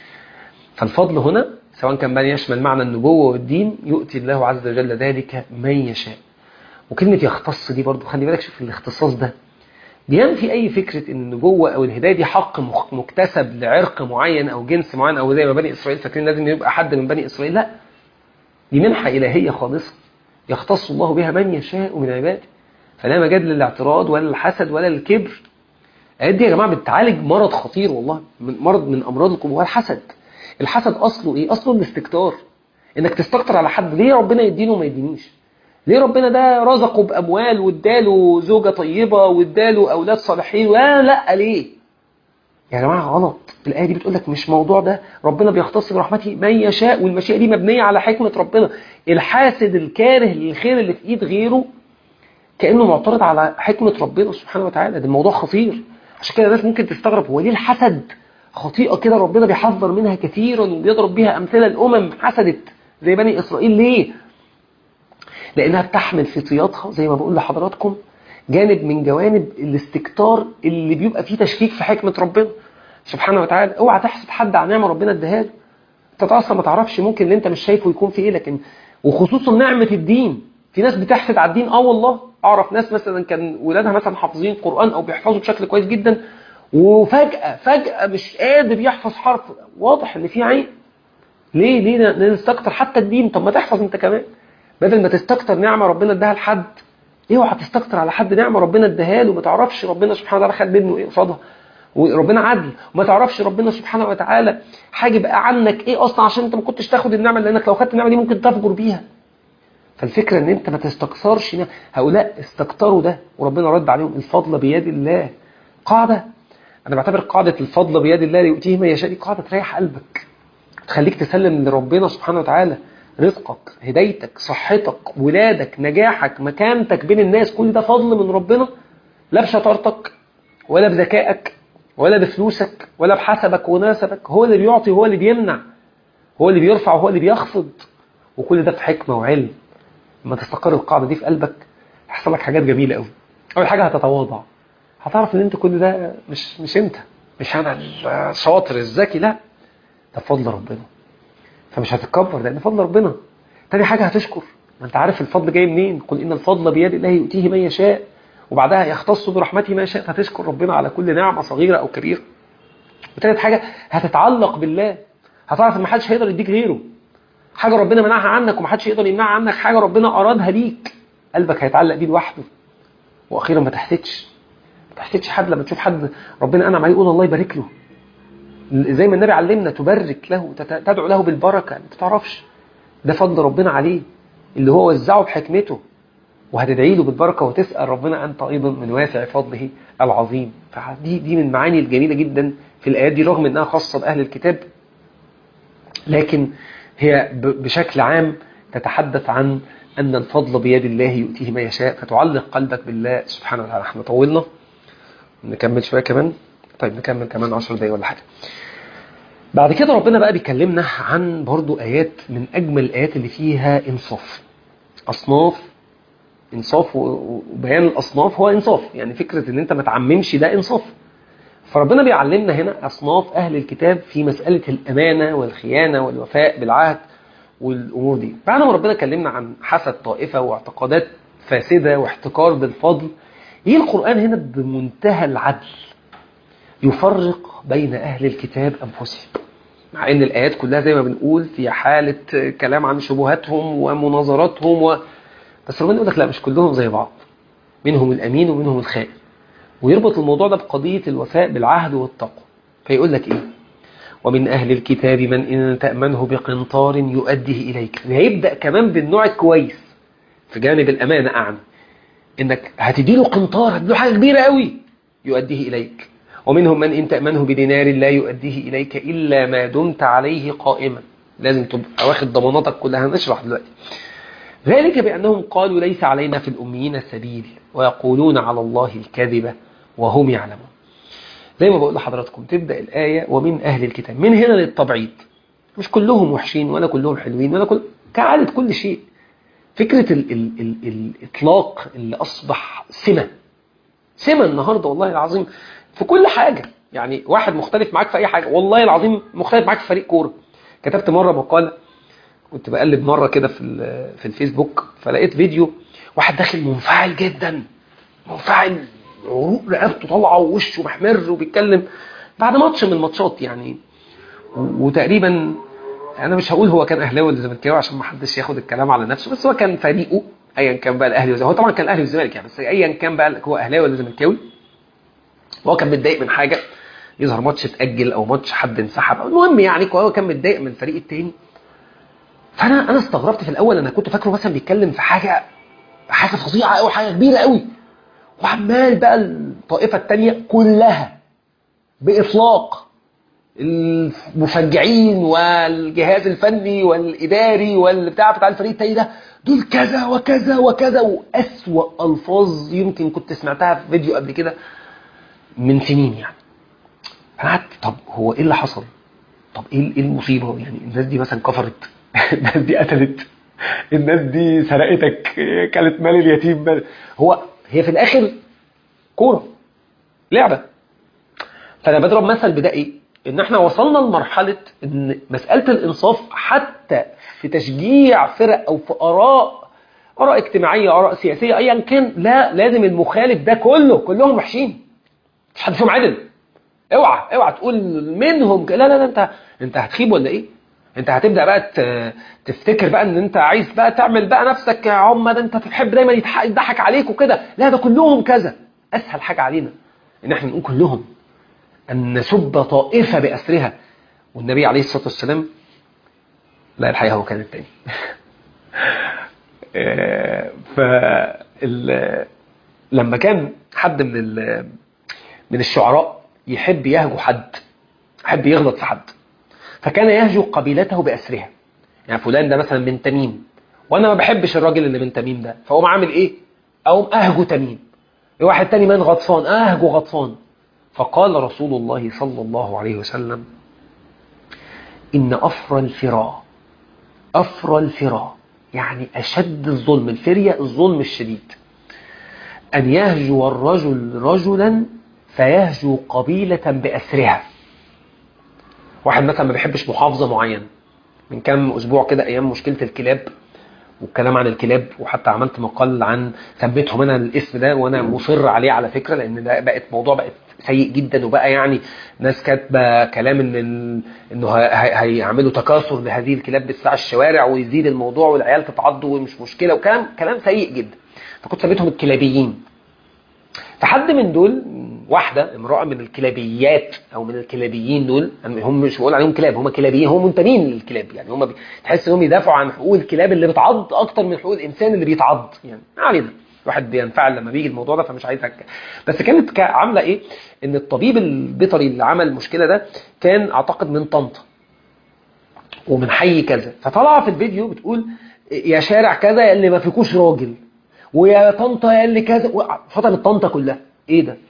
فالفضل هنا سواء كان بقى يشمل معنى النبوة والدين يؤتي الله عز وجل ذلك من يشاء وكلمة يختص دي برضو خلي بالك شوف الاختصاص ده بينفي أي فكرة إن النبوة أو الهداية دي حق مكتسب لعرق معين أو جنس معين أو زي ما بني إسرائيل فاكرين لازم يبقى حد من بني إسرائيل لا دي منحة إلهية خالصة يختص الله بها من يشاء من عباده فلا مجال للاعتراض ولا الحسد ولا الكبر الآيات دي يا جماعة بتعالج مرض خطير والله من مرض من أمراض القلوب هو الحسد الحسد أصله إيه؟ أصله الاستكتار إنك تستكتر على حد ليه ربنا يدينه وما يدينيش ليه ربنا ده رزقه بأموال واداله زوجة طيبة واداله أولاد صالحين ولا لا ليه يا جماعة غلط الآية دي بتقول لك مش موضوع ده ربنا بيختص برحمته من يشاء والمشيئة دي مبنية على حكمة ربنا الحاسد الكاره للخير اللي في إيد غيره كأنه معترض على حكمة ربنا سبحانه وتعالى ده الموضوع خطير عشان كده الناس ممكن تستغرب هو ليه الحسد خطيئة كده ربنا بيحذر منها كثيرا وبيضرب بيها أمثلة الأمم حسدت زي بني اسرائيل ليه لانها بتحمل في طياتها زي ما بقول لحضراتكم جانب من جوانب الاستكتار اللي بيبقى فيه تشكيك في حكمه ربنا سبحانه وتعالى اوعى تحسد حد على نعمه ربنا اداها له انت اصلا ما تعرفش ممكن اللي انت مش شايفه يكون في ايه لكن وخصوصا نعمه الدين في ناس بتحسد على الدين اه والله اعرف ناس مثلا كان ولادها مثلا حافظين قران او بيحفظوا بشكل كويس جدا وفجاه فجاه مش قادر يحفظ حرف واضح ان في عيب ليه ليه نستكتر حتى الدين طب ما تحفظ انت كمان بدل ما تستكتر نعمه ربنا اداها لحد اوعى تستكتر على حد نعمه ربنا اداها له ما تعرفش ربنا سبحانه وتعالى خد منه ايه قصادها وربنا عدل وما تعرفش ربنا سبحانه وتعالى حاجب عنك ايه اصلا عشان انت ما كنتش تاخد النعمه لانك لو خدت النعمه دي ممكن تفجر بيها فالفكره ان انت ما تستكثرش هؤلاء استكتروا ده وربنا رد عليهم الفضل بيد الله قاعده انا بعتبر قاعده الفضل بيد الله ليؤتيه ما يشاء دي قاعده تريح قلبك تخليك تسلم لربنا سبحانه وتعالى رزقك هدايتك صحتك ولادك نجاحك مكانتك بين الناس كل ده فضل من ربنا لا بشطارتك ولا بذكائك ولا بفلوسك ولا بحسبك وناسبك هو اللي بيعطي هو اللي بيمنع هو اللي بيرفع وهو اللي بيخفض وكل ده في حكمة وعلم لما تستقر القاعدة دي في قلبك هيحصل لك حاجات جميلة قوي أول حاجة هتتواضع هتعرف ان انت كل ده مش مش انت مش انا الشاطر الذكي لا ده فضل ربنا فمش هتتكبر لان فضل ربنا تاني حاجة هتشكر ما انت عارف الفضل جاي منين قل ان الفضل بيد الله يؤتيه من يشاء وبعدها يختص برحمته ما يشاء فتشكر ربنا على كل نعمة صغيرة أو كبيرة وثالث حاجة هتتعلق بالله هتعرف ان محدش هيقدر يديك غيره حاجة ربنا منعها عنك ومحدش يقدر يمنعها عنك حاجة ربنا أرادها ليك قلبك هيتعلق بيه لوحده وأخيرا ما تحسدش ما تحسدش حد لما تشوف حد ربنا أنعم عليه يقول الله يبارك له زي ما النبي علمنا تبرك له تدعو له بالبركة انت تعرفش ده فضل ربنا عليه اللي هو وزعه بحكمته وهتدعي له بالبركة وتسأل ربنا أنت أيضا من واسع فضله العظيم فدي دي من المعاني الجميلة جدا في الآيات دي رغم أنها خاصة بأهل الكتاب لكن هي بشكل عام تتحدث عن أن الفضل بيد الله يؤتيه ما يشاء فتعلق قلبك بالله سبحانه وتعالى احنا طولنا نكمل شوية كمان طيب نكمل كمان 10 دقايق ولا حاجة بعد كده ربنا بقى بيكلمنا عن برضو آيات من أجمل الآيات اللي فيها إنصاف أصناف انصاف وبيان الاصناف هو انصاف يعني فكره ان انت ما تعممش ده انصاف فربنا بيعلمنا هنا اصناف اهل الكتاب في مساله الامانه والخيانه والوفاء بالعهد والامور دي بعد ما ربنا كلمنا عن حسد طائفه واعتقادات فاسده واحتكار بالفضل يجي القران هنا بمنتهى العدل يفرق بين اهل الكتاب انفسهم مع ان الايات كلها زي ما بنقول في حاله كلام عن شبهاتهم ومناظراتهم و... بس ربنا يقول لك لا مش كلهم زي بعض منهم الأمين ومنهم الخائن ويربط الموضوع ده بقضية الوفاء بالعهد والتقوى فيقول لك إيه ومن أهل الكتاب من إن تأمنه بقنطار يؤديه إليك هيبدأ كمان بالنوع الكويس في جانب الأمانة أعني إنك هتديله قنطار هتديله حاجة كبيرة قوي يؤديه إليك ومنهم من إن تأمنه بدينار لا يؤديه إليك إلا ما دمت عليه قائما لازم تبقى واخد ضماناتك كلها هنشرح دلوقتي ذلك بأنهم قالوا ليس علينا في الأميين سبيل ويقولون على الله الكذب وهم يعلمون زي ما بقول لحضراتكم تبدأ الآية ومن أهل الكتاب من هنا للتبعيض مش كلهم وحشين ولا كلهم حلوين ولا كل كعادة كل شيء فكرة ال ال ال الإطلاق اللي أصبح سمة سمة النهاردة والله العظيم في كل حاجة يعني واحد مختلف معاك في أي حاجة والله العظيم مختلف معاك في فريق كورة كتبت مرة مقالة كنت بقلب مرة كده في في الفيسبوك فلقيت فيديو واحد داخل منفعل جدا منفعل عروق رقبته طالعه ووشه محمر وبيتكلم بعد ماتش من الماتشات يعني وتقريبا انا مش هقول هو كان اهلاوي ولا زملكاوي عشان ما حدش ياخد الكلام على نفسه بس هو كان فريقه ايا كان بقى الاهلي والزمالك هو طبعا كان الاهلي والزمالك يعني بس ايا كان بقى هو اهلاوي ولا زملكاوي وهو كان متضايق من حاجه يظهر ماتش اتاجل او ماتش حد انسحب المهم يعني هو كان متضايق من الفريق التاني فانا انا استغربت في الاول انا كنت فاكره مثلا بيتكلم في حاجه حاجه فظيعه قوي حاجه كبيره قوي وعمال بقى الطائفه الثانيه كلها باطلاق المشجعين والجهاز الفني والاداري والبتاع بتاع الفريق التاني ده دول كذا وكذا وكذا واسوا الفاظ يمكن كنت سمعتها في فيديو قبل كده من سنين يعني فانا قعدت طب هو ايه اللي حصل؟ طب ايه ايه المصيبه يعني الناس دي مثلا كفرت الناس دي قتلت الناس دي سرقتك كانت مال اليتيم مال هو هي في الاخر كوره لعبه فانا بضرب مثل بده ايه ان احنا وصلنا لمرحله ان مساله الانصاف حتى في تشجيع فرق او في اراء اراء اجتماعيه اراء سياسيه ايا كان لا لازم المخالف ده كله كلهم وحشين مش حد فيهم عدل اوعى اوعى تقول منهم ك- لا لا لا انت انت هتخيب ولا ايه انت هتبدا بقى ت- تفتكر بقى ان انت عايز بقى تعمل بقى نفسك يا عم ده انت تحب دايما يتح- يضحك عليك وكده لا ده كلهم كذا اسهل حاجه علينا ان احنا نقول كلهم ان نسب طائفه باسرها والنبي عليه الصلاه والسلام لا الحقيقه هو كان التاني ف لما كان حد من ال- من الشعراء يحب يهجو حد يحب يغلط في حد فكان يهجو قبيلته بأسرها يعني فلان ده مثلا من تميم وانا ما بحبش الراجل اللي من تميم ده فاقوم عامل ايه اقوم اهجو تميم واحد تاني من غطفان اهجو غطفان فقال رسول الله صلى الله عليه وسلم ان افرى الفرا افرى الفرا يعني اشد الظلم الفرية الظلم الشديد ان يهجو الرجل رجلا فيهجو قبيلة بأسرها واحد مثلا ما بيحبش محافظة معينة من كام أسبوع كده أيام مشكلة الكلاب والكلام عن الكلاب وحتى عملت مقال عن ثبتهم انا الاسم ده وانا مصر عليه على فكره لان ده بقت موضوع بقت سيء جدا وبقى يعني ناس كاتبه كلام ان ال... انه ه- ه- هيعملوا تكاثر لهذه الكلاب بتسع الشوارع ويزيد الموضوع والعيال تتعض ومش مشكله وكلام كلام سيء جدا فكنت سميتهم الكلابيين فحد من دول واحدة امرأة من الكلابيات أو من الكلابيين دول هم مش بقول عليهم كلاب هم كلابيين هم منتمين للكلاب يعني هم بي- تحس انهم يدافعوا عن حقوق الكلاب اللي بتعض أكتر من حقوق الإنسان اللي بيتعض يعني ما علينا الواحد بينفعل لما بيجي الموضوع ده فمش عايز أك... بس كانت كا- عاملة إيه إن الطبيب البيطري اللي عمل المشكلة ده كان أعتقد من طنطا ومن حي كذا فطلع في الفيديو بتقول يا شارع كذا يا اللي ما فيكوش راجل ويا طنطا يا اللي كذا فطلت طنطا كلها ايه ده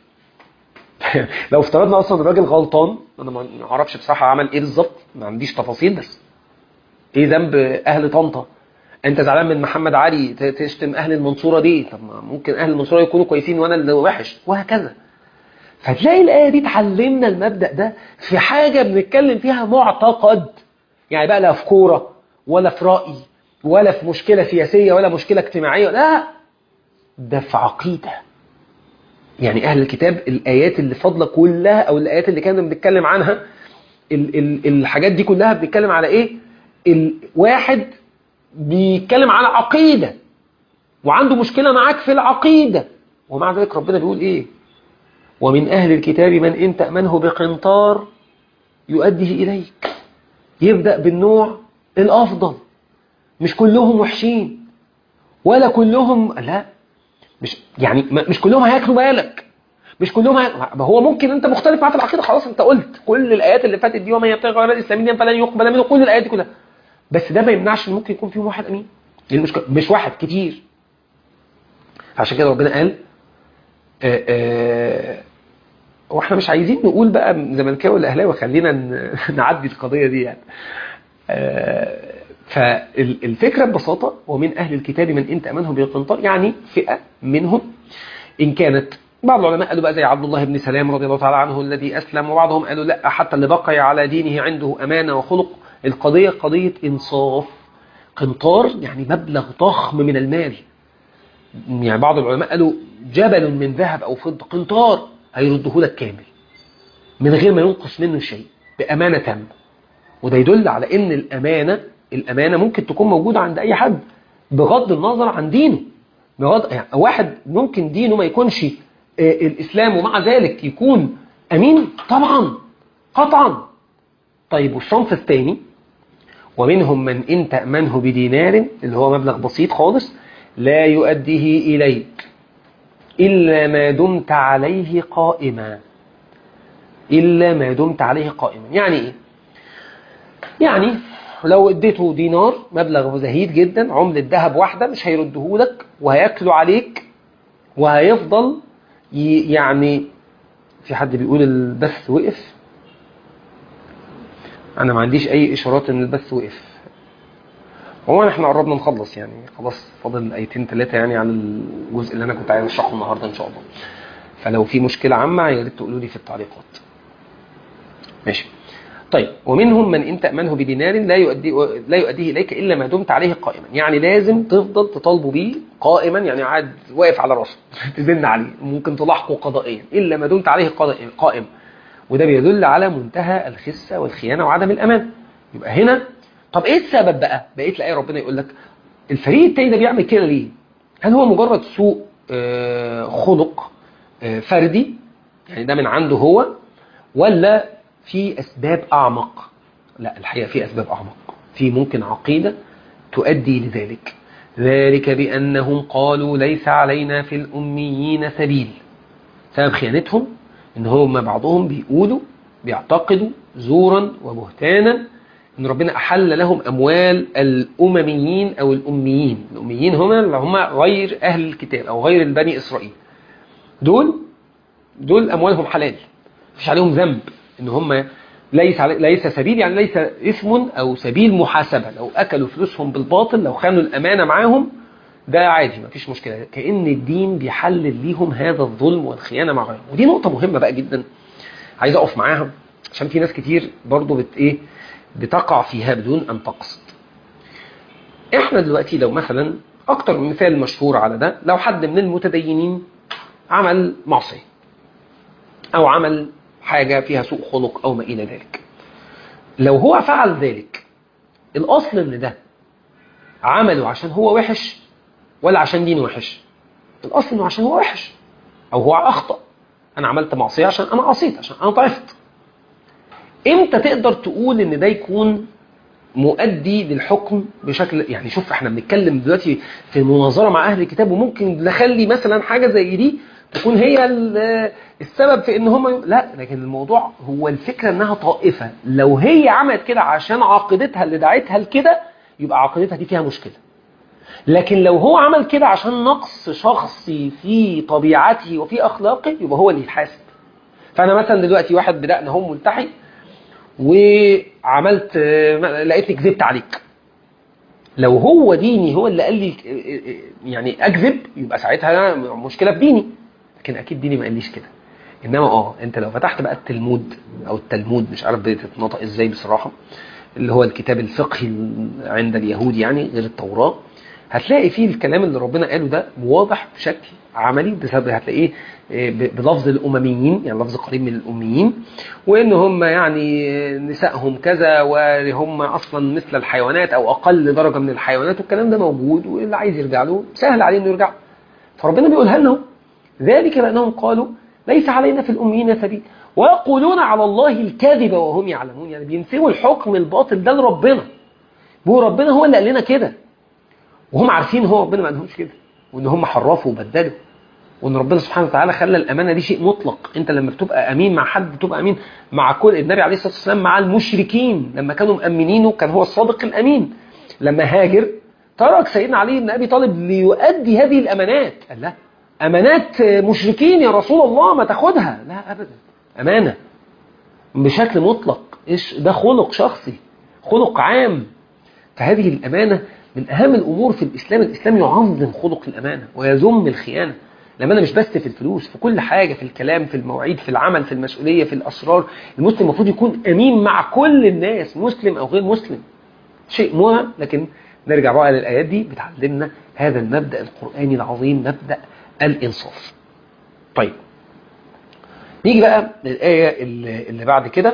لو افترضنا اصلا الراجل غلطان انا ما اعرفش بصراحه عمل ايه بالظبط ما عنديش تفاصيل بس ايه ذنب اهل طنطا انت زعلان من محمد علي ت- تشتم اهل المنصوره دي طب ما ممكن اهل المنصوره يكونوا كويسين وانا اللي وحش وهكذا فتلاقي الايه دي تعلمنا المبدا ده في حاجه بنتكلم فيها معتقد يعني بقى لا في كوره ولا في راي ولا في مشكله سياسيه ولا مشكله اجتماعيه لا ده في عقيده يعني اهل الكتاب الايات اللي فاضله كلها او الايات اللي كنا بنتكلم عنها ال ال الحاجات دي كلها بنتكلم على ايه الواحد بيتكلم على عقيده وعنده مشكله معاك في العقيده ومع ذلك ربنا بيقول ايه ومن اهل الكتاب من ان تامنه بقنطار يؤديه اليك يبدا بالنوع الافضل مش كلهم وحشين ولا كلهم لا مش يعني ما- مش كلهم هياكلوا بالك مش كلهم هي... ما هو ممكن انت مختلف معاه في العقيده خلاص انت قلت كل الايات اللي فاتت دي ومن يبتغي غير الاسلام دينا فلن يقبل منه كل الايات دي كلها بس ده ما يمنعش ان ممكن يكون فيهم واحد امين دي المشكله مش واحد كتير عشان كده ربنا قال آه، آه، واحنا مش عايزين نقول بقى زملكاوي ولا اهلاوي خلينا ن- نعدي القضيه دي يعني آه، فالفكره ببساطه ومن اهل الكتاب من ان تامنه بقنطار يعني فئه منهم ان كانت بعض العلماء قالوا بقى زي عبد الله بن سلام رضي الله تعالى عنه الذي اسلم وبعضهم قالوا لا حتى اللي بقي على دينه عنده امانه وخلق القضيه قضيه انصاف قنطار يعني مبلغ ضخم من المال يعني بعض العلماء قالوا جبل من ذهب او فضه قنطار هيرده لك كامل من غير ما ينقص منه شيء بامانه تامه وده يدل على ان الامانه الامانه ممكن تكون موجوده عند اي حد بغض النظر عن دينه بغض يعني واحد ممكن دينه ما يكونش آه، الاسلام ومع ذلك يكون امين طبعا قطعا طيب والصنف الثاني ومنهم من ان تامنه بدينار اللي هو مبلغ بسيط خالص لا يؤديه اليك الا ما دمت عليه قائما الا ما دمت عليه قائما يعني ايه يعني لو اديته دينار مبلغ زهيد جدا عملة ذهب واحدة مش هيرده لك وهياكلوا عليك وهيفضل ي- يعني في حد بيقول البث وقف انا ما عنديش اي اشارات ان البث وقف هو احنا قربنا نخلص يعني خلاص فاضل ايتين ثلاثه يعني على الجزء اللي انا كنت عايز اشرحه النهارده ان شاء الله فلو في مشكله عامه يا ريت تقولوا لي في التعليقات ماشي طيب ومنهم من ان تامنه بدينار لا يؤدي لا يؤديه اليك الا ما دمت عليه قائما يعني لازم تفضل تطالبه بيه قائما يعني قاعد واقف على راسه تزن عليه ممكن تلاحقه قضائيا الا ما دمت عليه قائم وده بيدل على منتهى الخسه والخيانه وعدم الامان يبقى هنا طب ايه السبب بقى بقيت الايه ربنا يقول لك الفريق التاني ده بيعمل كده ليه هل هو مجرد سوء خلق فردي يعني ده من عنده هو ولا في اسباب اعمق لا الحقيقه في اسباب اعمق في ممكن عقيده تؤدي لذلك ذلك بانهم قالوا ليس علينا في الاميين سبيل سبب خيانتهم ان هم بعضهم بيقولوا بيعتقدوا زورا وبهتانا ان ربنا احل لهم اموال الامميين او الاميين الاميين هم اللي هم غير اهل الكتاب او غير البني اسرائيل دول دول اموالهم حلال مفيش عليهم ذنب ان هم ليس علي ليس سبيل يعني ليس اسم او سبيل محاسبه لو اكلوا فلوسهم بالباطل لو خانوا الامانه معاهم ده عادي مفيش مشكله كان الدين بيحلل ليهم هذا الظلم والخيانه مع غيرهم ودي نقطه مهمه بقى جدا عايز اقف معاها عشان في ناس كتير برضو بت ايه بتقع فيها بدون ان تقصد احنا دلوقتي لو مثلا اكتر من مثال مشهور على ده لو حد من المتدينين عمل معصيه او عمل حاجه فيها سوء خلق او ما الى ذلك لو هو فعل ذلك الاصل ان ده عمله عشان هو وحش ولا عشان دينه وحش الاصل انه عشان هو وحش او هو اخطا انا عملت معصيه عشان انا عصيت عشان انا ضعفت امتى تقدر تقول ان ده يكون مؤدي للحكم بشكل يعني شوف احنا بنتكلم دلوقتي في مناظره مع اهل الكتاب وممكن نخلي مثلا حاجه زي دي تكون هي السبب في ان هم لا لكن الموضوع هو الفكره انها طائفه لو هي عملت كده عشان عقيدتها اللي دعتها لكده يبقى عقيدتها دي فيها مشكله لكن لو هو عمل كده عشان نقص شخصي في طبيعته وفي اخلاقه يبقى هو اللي يتحاسب فانا مثلا دلوقتي واحد بدأنا هو ملتحي وعملت لقيتني كذبت عليك لو هو ديني هو اللي قال لي يعني اكذب يبقى ساعتها مشكله في ديني لكن اكيد ديني ما قاليش كده انما اه انت لو فتحت بقى التلمود او التلمود مش عارف بتتنطق ازاي بصراحه اللي هو الكتاب الفقهي عند اليهود يعني غير التوراه هتلاقي فيه الكلام اللي ربنا قاله ده واضح بشكل عملي بسبب هتلاقيه بلفظ الامميين يعني لفظ قريب من الاميين وان هم يعني نسائهم كذا وهم اصلا مثل الحيوانات او اقل درجه من الحيوانات والكلام ده موجود واللي عايز يرجع له سهل عليه انه يرجع فربنا بيقولها لنا ذلك بانهم قالوا ليس علينا في الاميين سبيل ويقولون على الله الكذب وهم يعلمون يعني بينسبوا الحكم الباطل ده لربنا هو ربنا هو اللي قال لنا كده وهم عارفين هو ربنا ما قالهمش كده وان هم حرفوا وبدلوا وان ربنا سبحانه وتعالى خلى الامانه دي شيء مطلق انت لما بتبقى امين مع حد بتبقى امين مع كل النبي عليه الصلاه والسلام مع المشركين لما كانوا مامنينه كان هو الصادق الامين لما هاجر ترك سيدنا علي بن ابي طالب ليؤدي هذه الامانات قال لا امانات مشركين يا رسول الله ما تاخدها لا ابدا امانه بشكل مطلق ايش ده خلق شخصي خلق عام فهذه الامانه من اهم الامور في الاسلام الاسلام يعظم خلق الامانه ويذم الخيانه الامانه مش بس في الفلوس في كل حاجه في الكلام في المواعيد في العمل في المسؤوليه في الاسرار المسلم المفروض يكون امين مع كل الناس مسلم او غير مسلم شيء مهم لكن نرجع بقى للايات دي بتعلمنا هذا المبدا القراني العظيم مبدا الانصاف طيب نيجي بقى للايه اللي, اللي بعد كده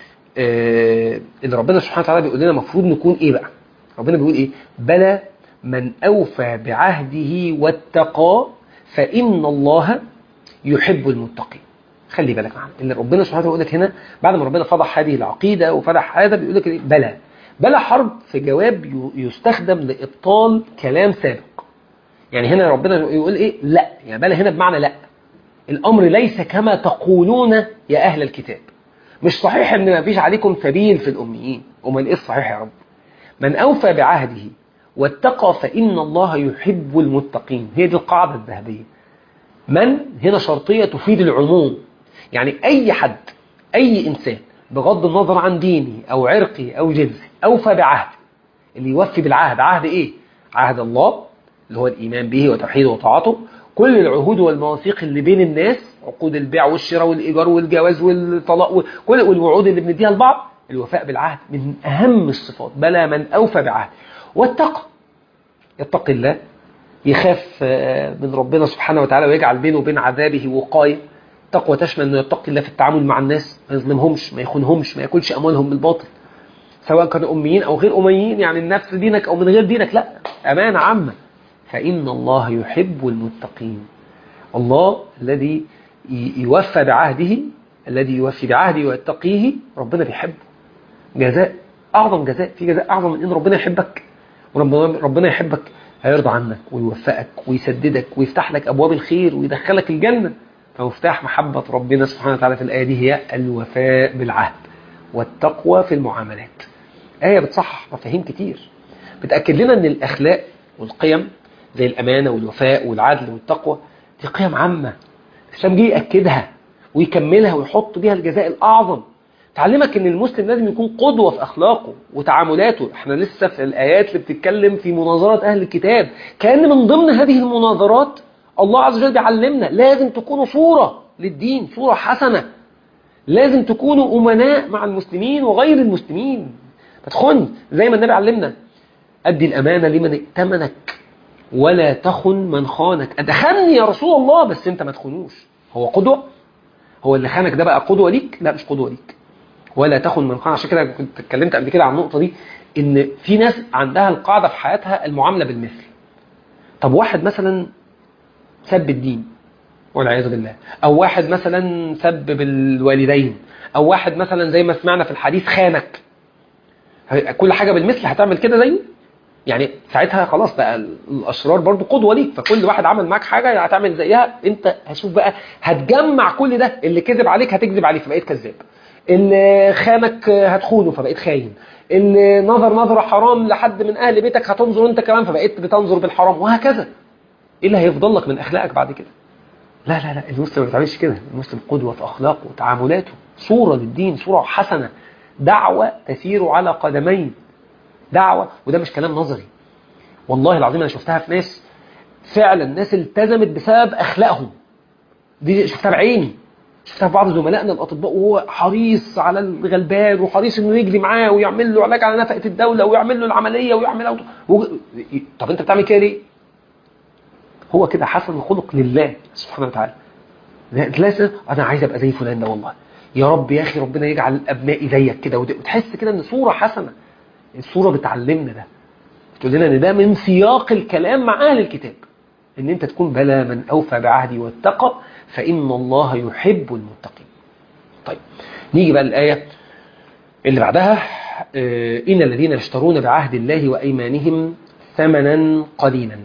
اللي ربنا سبحانه وتعالى بيقول لنا المفروض نكون ايه بقى ربنا بيقول ايه بلى من اوفى بعهده واتقى فان الله يحب المتقين خلي بالك معانا اللي ربنا سبحانه وتعالى يقول لك هنا بعد ما ربنا فضح هذه العقيده وفضح هذا بيقول لك بلى بلى حرب في جواب يستخدم لابطال كلام سابق يعني هنا ربنا يقول ايه لا يعني بلى هنا بمعنى لا الامر ليس كما تقولون يا اهل الكتاب مش صحيح ان ما فيش عليكم سبيل في الاميين امال ايه الصحيح يا رب من أوفى بعهده واتقى فإن الله يحب المتقين هي دي القاعدة الذهبية من هنا شرطية تفيد العموم يعني أي حد أي إنسان بغض النظر عن ديني أو عرقي أو جنسي أوفى بعهده اللي يوفي بالعهد عهد ايه عهد الله اللي هو الايمان به وتوحيده وطاعته كل العهود والمواثيق اللي بين الناس عقود البيع والشراء والايجار والجواز والطلاق وكل والوعود اللي بنديها لبعض الوفاء بالعهد من اهم الصفات بلى من اوفى بعهد والتقى يتقي الله يخاف من ربنا سبحانه وتعالى ويجعل بينه وبين عذابه وقايه تقوى تشمل انه يتقي الله في التعامل مع الناس ما يظلمهمش ما يخونهمش ما ياكلش اموالهم بالباطل سواء كانوا اميين او غير اميين يعني النفس دينك او من غير دينك لا امانه عامه فان الله يحب المتقين الله الذي يوفى بعهده الذي يوفي بعهده ويتقيه ربنا بيحبه جزاء اعظم جزاء في جزاء اعظم من ان ربنا يحبك وربنا ربنا يحبك هيرضى عنك ويوفقك ويسددك ويفتح لك ابواب الخير ويدخلك الجنه فمفتاح محبة ربنا سبحانه وتعالى في الآية دي هي الوفاء بالعهد والتقوى في المعاملات آية بتصحح مفاهيم كتير بتأكد لنا أن الأخلاق والقيم زي الأمانة والوفاء والعدل والتقوى دي قيم عامة الإسلام جه يأكدها ويكملها ويحط بيها الجزاء الأعظم تعلمك ان المسلم لازم يكون قدوة في أخلاقه وتعاملاته احنا لسه في الآيات اللي بتتكلم في مناظرات أهل الكتاب كأن من ضمن هذه المناظرات الله عز وجل بيعلمنا لازم تكونوا صورة للدين صورة حسنة لازم تكونوا أمناء مع المسلمين وغير المسلمين ما تخن زي ما النبي علمنا أدي الأمانة لمن ائتمنك ولا تخن من خانك أدخلني يا رسول الله بس أنت ما تخنوش هو قدوة هو اللي خانك ده بقى قدوة ليك لا مش قدوة ليك ولا تخن من خان عشان كده كنت اتكلمت قبل كده عن النقطة دي إن في ناس عندها القاعدة في حياتها المعاملة بالمثل طب واحد مثلا سب الدين والعياذ بالله او واحد مثلا سب بالوالدين او واحد مثلا زي ما سمعنا في الحديث خانك كل حاجه بالمثل هتعمل كده زيه يعني ساعتها خلاص بقى الاشرار برضو قدوه ليك فكل واحد عمل معاك حاجه هتعمل زيها انت هشوف بقى هتجمع كل ده اللي كذب عليك هتكذب عليه فبقيت كذاب اللي خانك هتخونه فبقيت خاين اللي نظر نظره حرام لحد من اهل بيتك هتنظر انت كمان فبقيت بتنظر بالحرام وهكذا ايه اللي هيفضل لك من اخلاقك بعد كده لا لا لا المسلم ما بيتعاملش كده المسلم قدوه في اخلاقه وتعاملاته صوره للدين صوره حسنه دعوه تسير على قدمين دعوه وده مش كلام نظري والله العظيم انا شفتها في ناس فعلا ناس التزمت بسبب اخلاقهم دي شفتها بعيني شفتها في بعض زملائنا الاطباء وهو حريص على الغلبان وحريص انه يجري معاه ويعمل له علاج على نفقه الدوله ويعمل له العمليه ويعمل و... طب انت بتعمل كده ليه؟ هو كده حسن الخلق لله سبحانه وتعالى لا انا عايز ابقى زي فلان ده والله يا رب يا اخي ربنا يجعل ابنائي زيك كده وتحس كده ان صوره حسنه الصوره بتعلمنا ده بتقول لنا ان ده من سياق الكلام مع اهل الكتاب ان انت تكون بلى من اوفى بعهدي واتقى فان الله يحب المتقين طيب نيجي بقى الايه اللي بعدها ان الذين يشترون بعهد الله وايمانهم ثمنا قليلا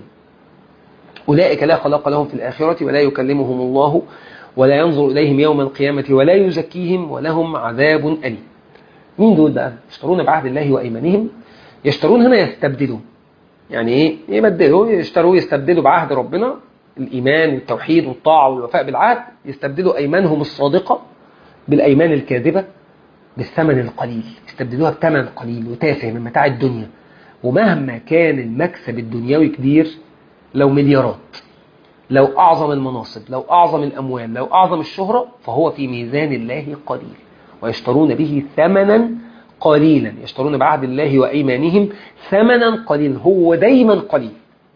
أولئك لا خلاق لهم في الآخرة ولا يكلمهم الله ولا ينظر إليهم يوم القيامة ولا يزكيهم ولهم عذاب أليم مين دول بقى يشترون بعهد الله وأيمانهم يشترون هنا يستبدلوا يعني إيه يبدلوا يشتروا يستبدلوا بعهد ربنا الإيمان والتوحيد والطاعة والوفاء بالعهد يستبدلوا أيمانهم الصادقة بالأيمان الكاذبة بالثمن القليل يستبدلوها بثمن قليل وتافه من متاع الدنيا ومهما كان المكسب الدنيوي كبير لو مليارات لو أعظم المناصب لو أعظم الأموال لو أعظم الشهرة فهو في ميزان الله قليل ويشترون به ثمنا قليلا يشترون بعهد الله وأيمانهم ثمنا قليلا هو دايما قليل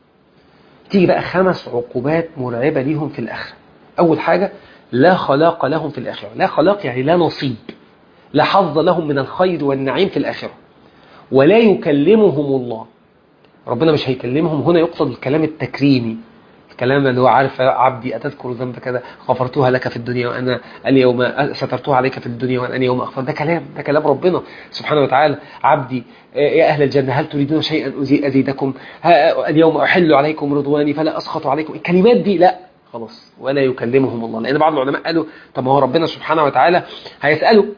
تيجي بقى خمس عقوبات مرعبة ليهم في الآخرة أول حاجة لا خلاق لهم في الآخرة لا خلاق يعني لا نصيب لا حظ لهم من الخير والنعيم في الآخرة ولا يكلمهم الله ربنا مش هيكلمهم هنا يقصد الكلام التكريمي الكلام اللي هو عارف عبدي أتذكر ذنب كذا غفرتها لك في الدنيا وأنا اليوم سترتها عليك في الدنيا وأنا اليوم أغفر ده كلام ده كلام ربنا سبحانه وتعالى عبدي يا أهل الجنة هل تريدون شيئا أزيدكم اليوم أحل عليكم رضواني فلا أسخط عليكم الكلمات دي لا خلاص ولا يكلمهم الله لأن بعض العلماء قالوا طب ما هو ربنا سبحانه وتعالى هيسأله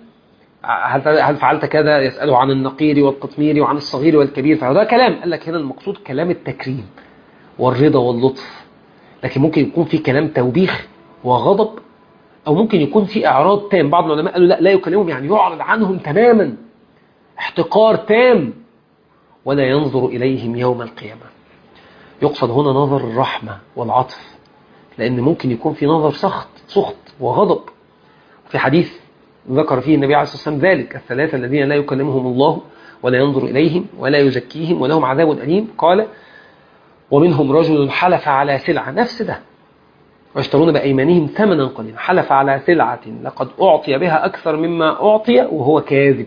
هل فعلت كذا يسأله عن النقير والقطمير وعن الصغير والكبير فهذا كلام قال لك هنا المقصود كلام التكريم والرضا واللطف لكن ممكن يكون في كلام توبيخ وغضب أو ممكن يكون في إعراض تام بعض العلماء قالوا لا لا يكلمهم يعني يعرض عنهم تماما احتقار تام ولا ينظر إليهم يوم القيامة يقصد هنا نظر الرحمة والعطف لأن ممكن يكون في نظر سخط سخط وغضب في حديث ذكر فيه النبي عليه الصلاة والسلام ذلك الثلاثة الذين لا يكلمهم الله ولا ينظر إليهم ولا يزكيهم ولهم عذاب أليم قال ومنهم رجل حلف على سلعة نفس ده ويشترون بأيمانهم ثمنا قليلا حلف على سلعة لقد أعطي بها أكثر مما أعطي وهو كاذب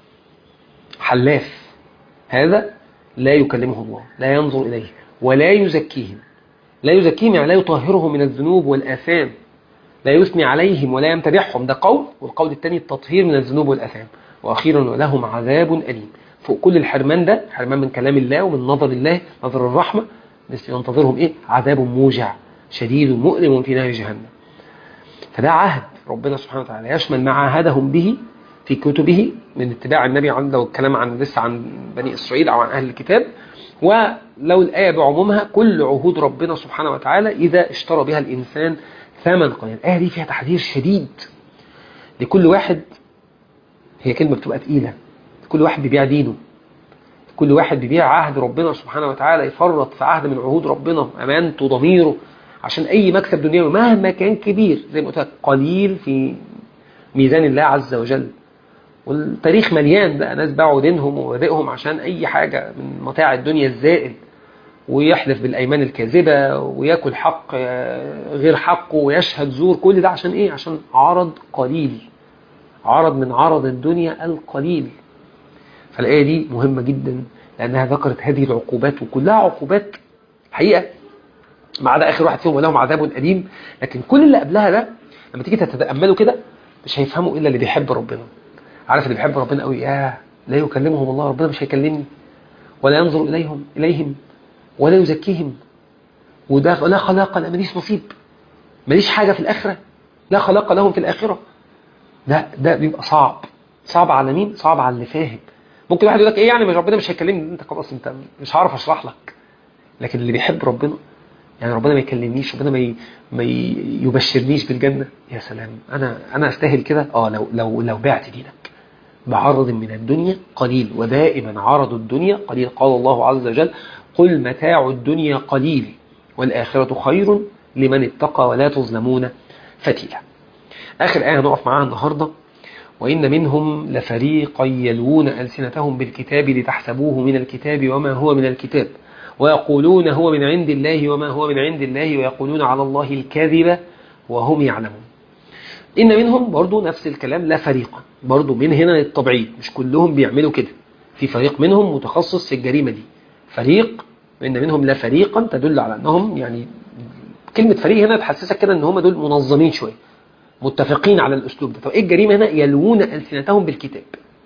حلاف هذا لا يكلمه الله لا ينظر إليه ولا يزكيهم لا يزكيهم يعني لا يطهرهم من الذنوب والآثام لا يثني عليهم ولا يمتدحهم ده قول والقول الثاني التطهير من الذنوب والآثام وأخيرا لهم عذاب أليم فوق كل الحرمان ده حرمان من كلام الله ومن نظر الله نظر الرحمة ينتظرهم إيه عذاب موجع شديد مؤلم في نار جهنم فده عهد ربنا سبحانه وتعالى يشمل ما عاهدهم به في كتبه من اتباع النبي عنده والكلام عن لسه عن بني إسرائيل أو عن أهل الكتاب ولو الآية بعمومها كل عهود ربنا سبحانه وتعالى إذا اشترى بها الإنسان ثمن قليل الآية دي فيها تحذير شديد لكل واحد هي كلمة بتبقى تقيلة كل واحد بيبيع دينه كل واحد بيبيع عهد ربنا سبحانه وتعالى يفرط في عهد من عهود ربنا أمانته ضميره عشان أي مكسب دنيوي مهما كان كبير زي ما قلت لك قليل في ميزان الله عز وجل والتاريخ مليان بقى ناس باعوا دينهم ومبادئهم عشان أي حاجة من متاع الدنيا الزائل ويحلف بالأيمان الكاذبة وياكل حق غير حقه ويشهد زور كل ده عشان إيه؟ عشان عرض قليل عرض من عرض الدنيا القليل فالآية دي مهمة جدا لأنها ذكرت هذه العقوبات وكلها عقوبات حقيقة ما عدا آخر واحد فيهم ولهم عذاب أليم لكن كل اللي قبلها ده لما تيجي تتأملوا كده مش هيفهموا إلا اللي بيحب ربنا عارف اللي بيحب ربنا قوي ياه لا يكلمهم الله ربنا مش هيكلمني ولا ينظر إليهم إليهم ولا يزكيهم وده لا خلاق لا ماليش نصيب ماليش حاجة في الآخرة لا خلاق لهم في الآخرة ده ده بيبقى صعب صعب على مين صعب على اللي فاهم ممكن واحد يقول لك ايه يعني مش ربنا مش هيكلمني انت خلاص انت مش هعرف اشرح لك لكن اللي بيحب ربنا يعني ربنا ما يكلمنيش ربنا ما ي... ما ي... يبشرنيش بالجنة يا سلام انا انا استاهل كده اه لو لو لو بعت دينك بعرض من الدنيا قليل ودائما عرض الدنيا قليل قال الله عز وجل قل متاع الدنيا قليل والآخرة خير لمن اتقى ولا تظلمون فتيلا آخر آية هنقف معاها النهاردة وإن منهم لفريقا يلوون ألسنتهم بالكتاب لتحسبوه من الكتاب وما هو من الكتاب ويقولون هو من عند الله وما هو من عند الله ويقولون على الله الكاذب وهم يعلمون إن منهم برضو نفس الكلام لا فريقا برضو من هنا للتبعيد مش كلهم بيعملوا كده في فريق منهم متخصص في الجريمة دي فريق وإن منهم لا فريقا تدل على أنهم يعني كلمة فريق هنا تحسسك كده أن هم دول منظمين شوية متفقين على الأسلوب ده طب إيه الجريمة هنا يلوون ألسنتهم بالكتاب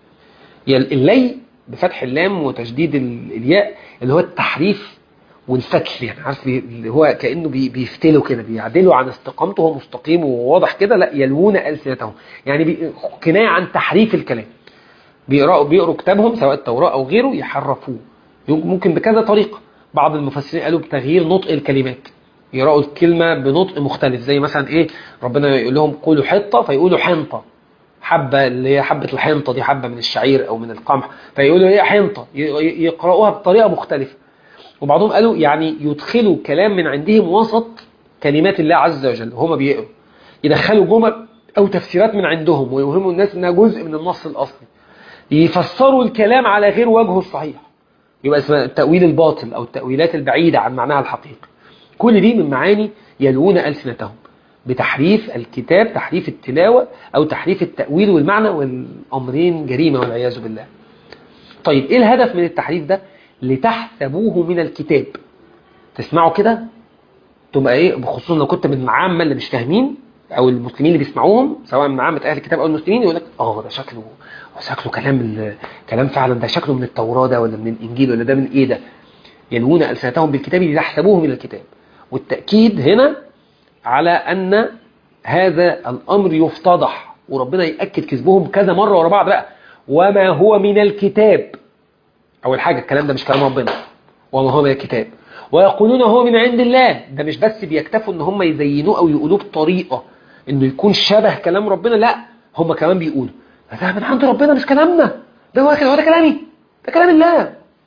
اللي بفتح اللام وتشديد الياء اللي هو التحريف والفتل يعني عارف اللي هو كأنه بيفتلوا كده بيعدلوا عن استقامته هو مستقيم وواضح كده لا يلوون ألسنتهم يعني كناية عن تحريف الكلام بيقرأوا بيقروا كتابهم سواء التوراة أو غيره يحرفوه ممكن بكذا طريقة بعض المفسرين قالوا بتغيير نطق الكلمات يقرأوا الكلمة بنطق مختلف زي مثلا ايه ربنا يقول لهم قولوا حطة فيقولوا حنطة حبة اللي هي حبة الحنطة دي حبة من الشعير او من القمح فيقولوا هي حنطة يقرأوها بطريقة مختلفة وبعضهم قالوا يعني يدخلوا كلام من عندهم وسط كلمات الله عز وجل وهما بيقروا يدخلوا جمل او تفسيرات من عندهم ويوهموا الناس انها جزء من النص الاصلي يفسروا الكلام على غير وجهه الصحيح يبقى اسمها التأويل الباطل أو التأويلات البعيدة عن معناها الحقيقي كل دي من معاني يلوون ألسنتهم بتحريف الكتاب تحريف التلاوة أو تحريف التأويل والمعنى والأمرين جريمة والعياذ بالله طيب إيه الهدف من التحريف ده لتحسبوه من الكتاب تسمعوا كده تبقى إيه بخصوصا لو كنت من العامة اللي مش فاهمين أو المسلمين اللي بيسمعوهم سواء من عامة أهل الكتاب أو المسلمين يقول لك آه ده شكله شكله كلام كلام فعلا ده شكله من التوراة ده ولا من الإنجيل ولا ده من إيه ده يلوون ألسنتهم بالكتاب ليحسبوه من الكتاب والتأكيد هنا على أن هذا الأمر يفتضح وربنا يأكد كذبهم كذا مرة ورا بعض بقى وما هو من الكتاب أول حاجة الكلام ده مش كلام ربنا وما هو من الكتاب ويقولون هو من عند الله ده مش بس بيكتفوا ان هم يزينوه او يقولوه بطريقة انه يكون شبه كلام ربنا لا هم كمان بيقولوا ده من عند ربنا مش كلامنا ده هو كده هو ده كلامي ده كلام الله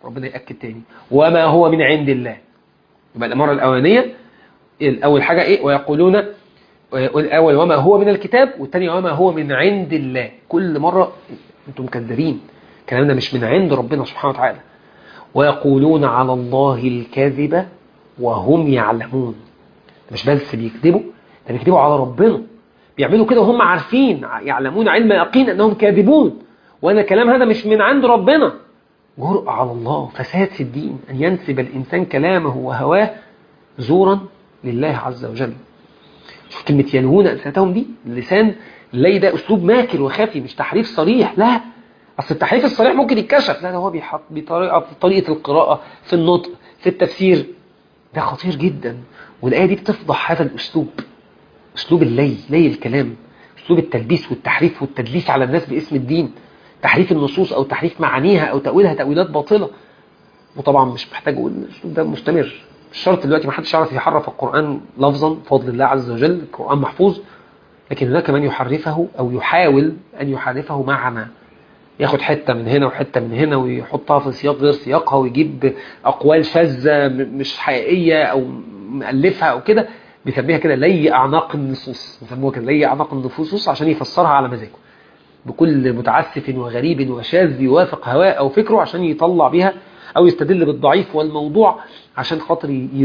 ربنا يأكد تاني وما هو من عند الله يبقى الأمارة الأولانية الأول حاجة إيه ويقولون الأول وما هو من الكتاب والثاني وما هو من عند الله كل مرة أنتم كذابين الكلام ده مش من عند ربنا سبحانه وتعالى ويقولون على الله الكذب وهم يعلمون مش بس بيكذبوا ده بيكذبوا على ربنا بيعملوا كده وهم عارفين يعلمون علم يقين أنهم كاذبون وأن الكلام هذا مش من عند ربنا جرأة على الله فساد في الدين أن ينسب الإنسان كلامه وهواه زورا لله عز وجل شوف كلمة يلهون ألسنتهم دي اللسان اللي ده أسلوب ماكر وخفي مش تحريف صريح لا أصل التحريف الصريح ممكن يتكشف لا ده هو بيحط بطريقة في طريقة القراءة في النطق في التفسير ده خطير جدا والآية دي بتفضح هذا الأسلوب أسلوب اللي لي الكلام أسلوب التلبيس والتحريف والتدليس على الناس باسم الدين تحريف النصوص أو تحريف معانيها أو تأويلها تأويلات باطلة وطبعا مش محتاج أقول الأسلوب ده مستمر مش شرط دلوقتي ما حدش يعرف يحرف القرآن لفظا بفضل الله عز وجل القرآن محفوظ لكن هناك من يحرفه أو يحاول أن يحرفه معنى ياخد حتة من هنا وحتة من هنا ويحطها في سياق غير سياقها ويجيب أقوال شاذة مش حقيقية أو مألفها أو كده بيسميها كده لي أعناق النصوص بيسموها كده لي أعناق النصوص عشان يفسرها على مزاجه بكل متعسف وغريب وشاذ يوافق هواه أو فكره عشان يطلع بيها أو يستدل بالضعيف والموضوع عشان خاطر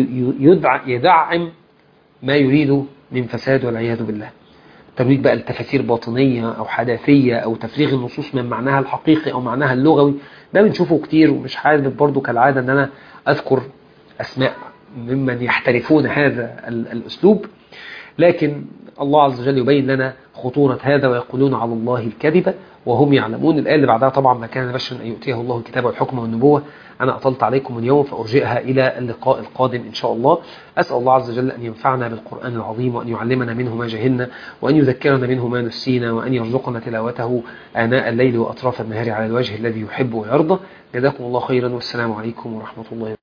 يدعم ما يريده من فساد والعياذ بالله ترويج بقى التفاسير باطنية أو حداثية أو تفريغ النصوص من معناها الحقيقي أو معناها اللغوي ده بنشوفه كتير ومش حابب برضو كالعادة أن أنا أذكر أسماء ممن يحترفون هذا الأسلوب لكن الله عز وجل يبين لنا خطورة هذا ويقولون على الله الكذبة وهم يعلمون الآية اللي بعدها طبعا ما كان بشر أن يؤتيه الله الكتاب والحكم والنبوة أنا أطلت عليكم اليوم فأرجئها إلى اللقاء القادم إن شاء الله أسأل الله عز وجل أن ينفعنا بالقرآن العظيم وأن يعلمنا منه ما جهلنا وأن يذكرنا منه ما نسينا وأن يرزقنا تلاوته آناء الليل وأطراف النهار على الوجه الذي يحب ويرضى جزاكم الله خيرا والسلام عليكم ورحمة الله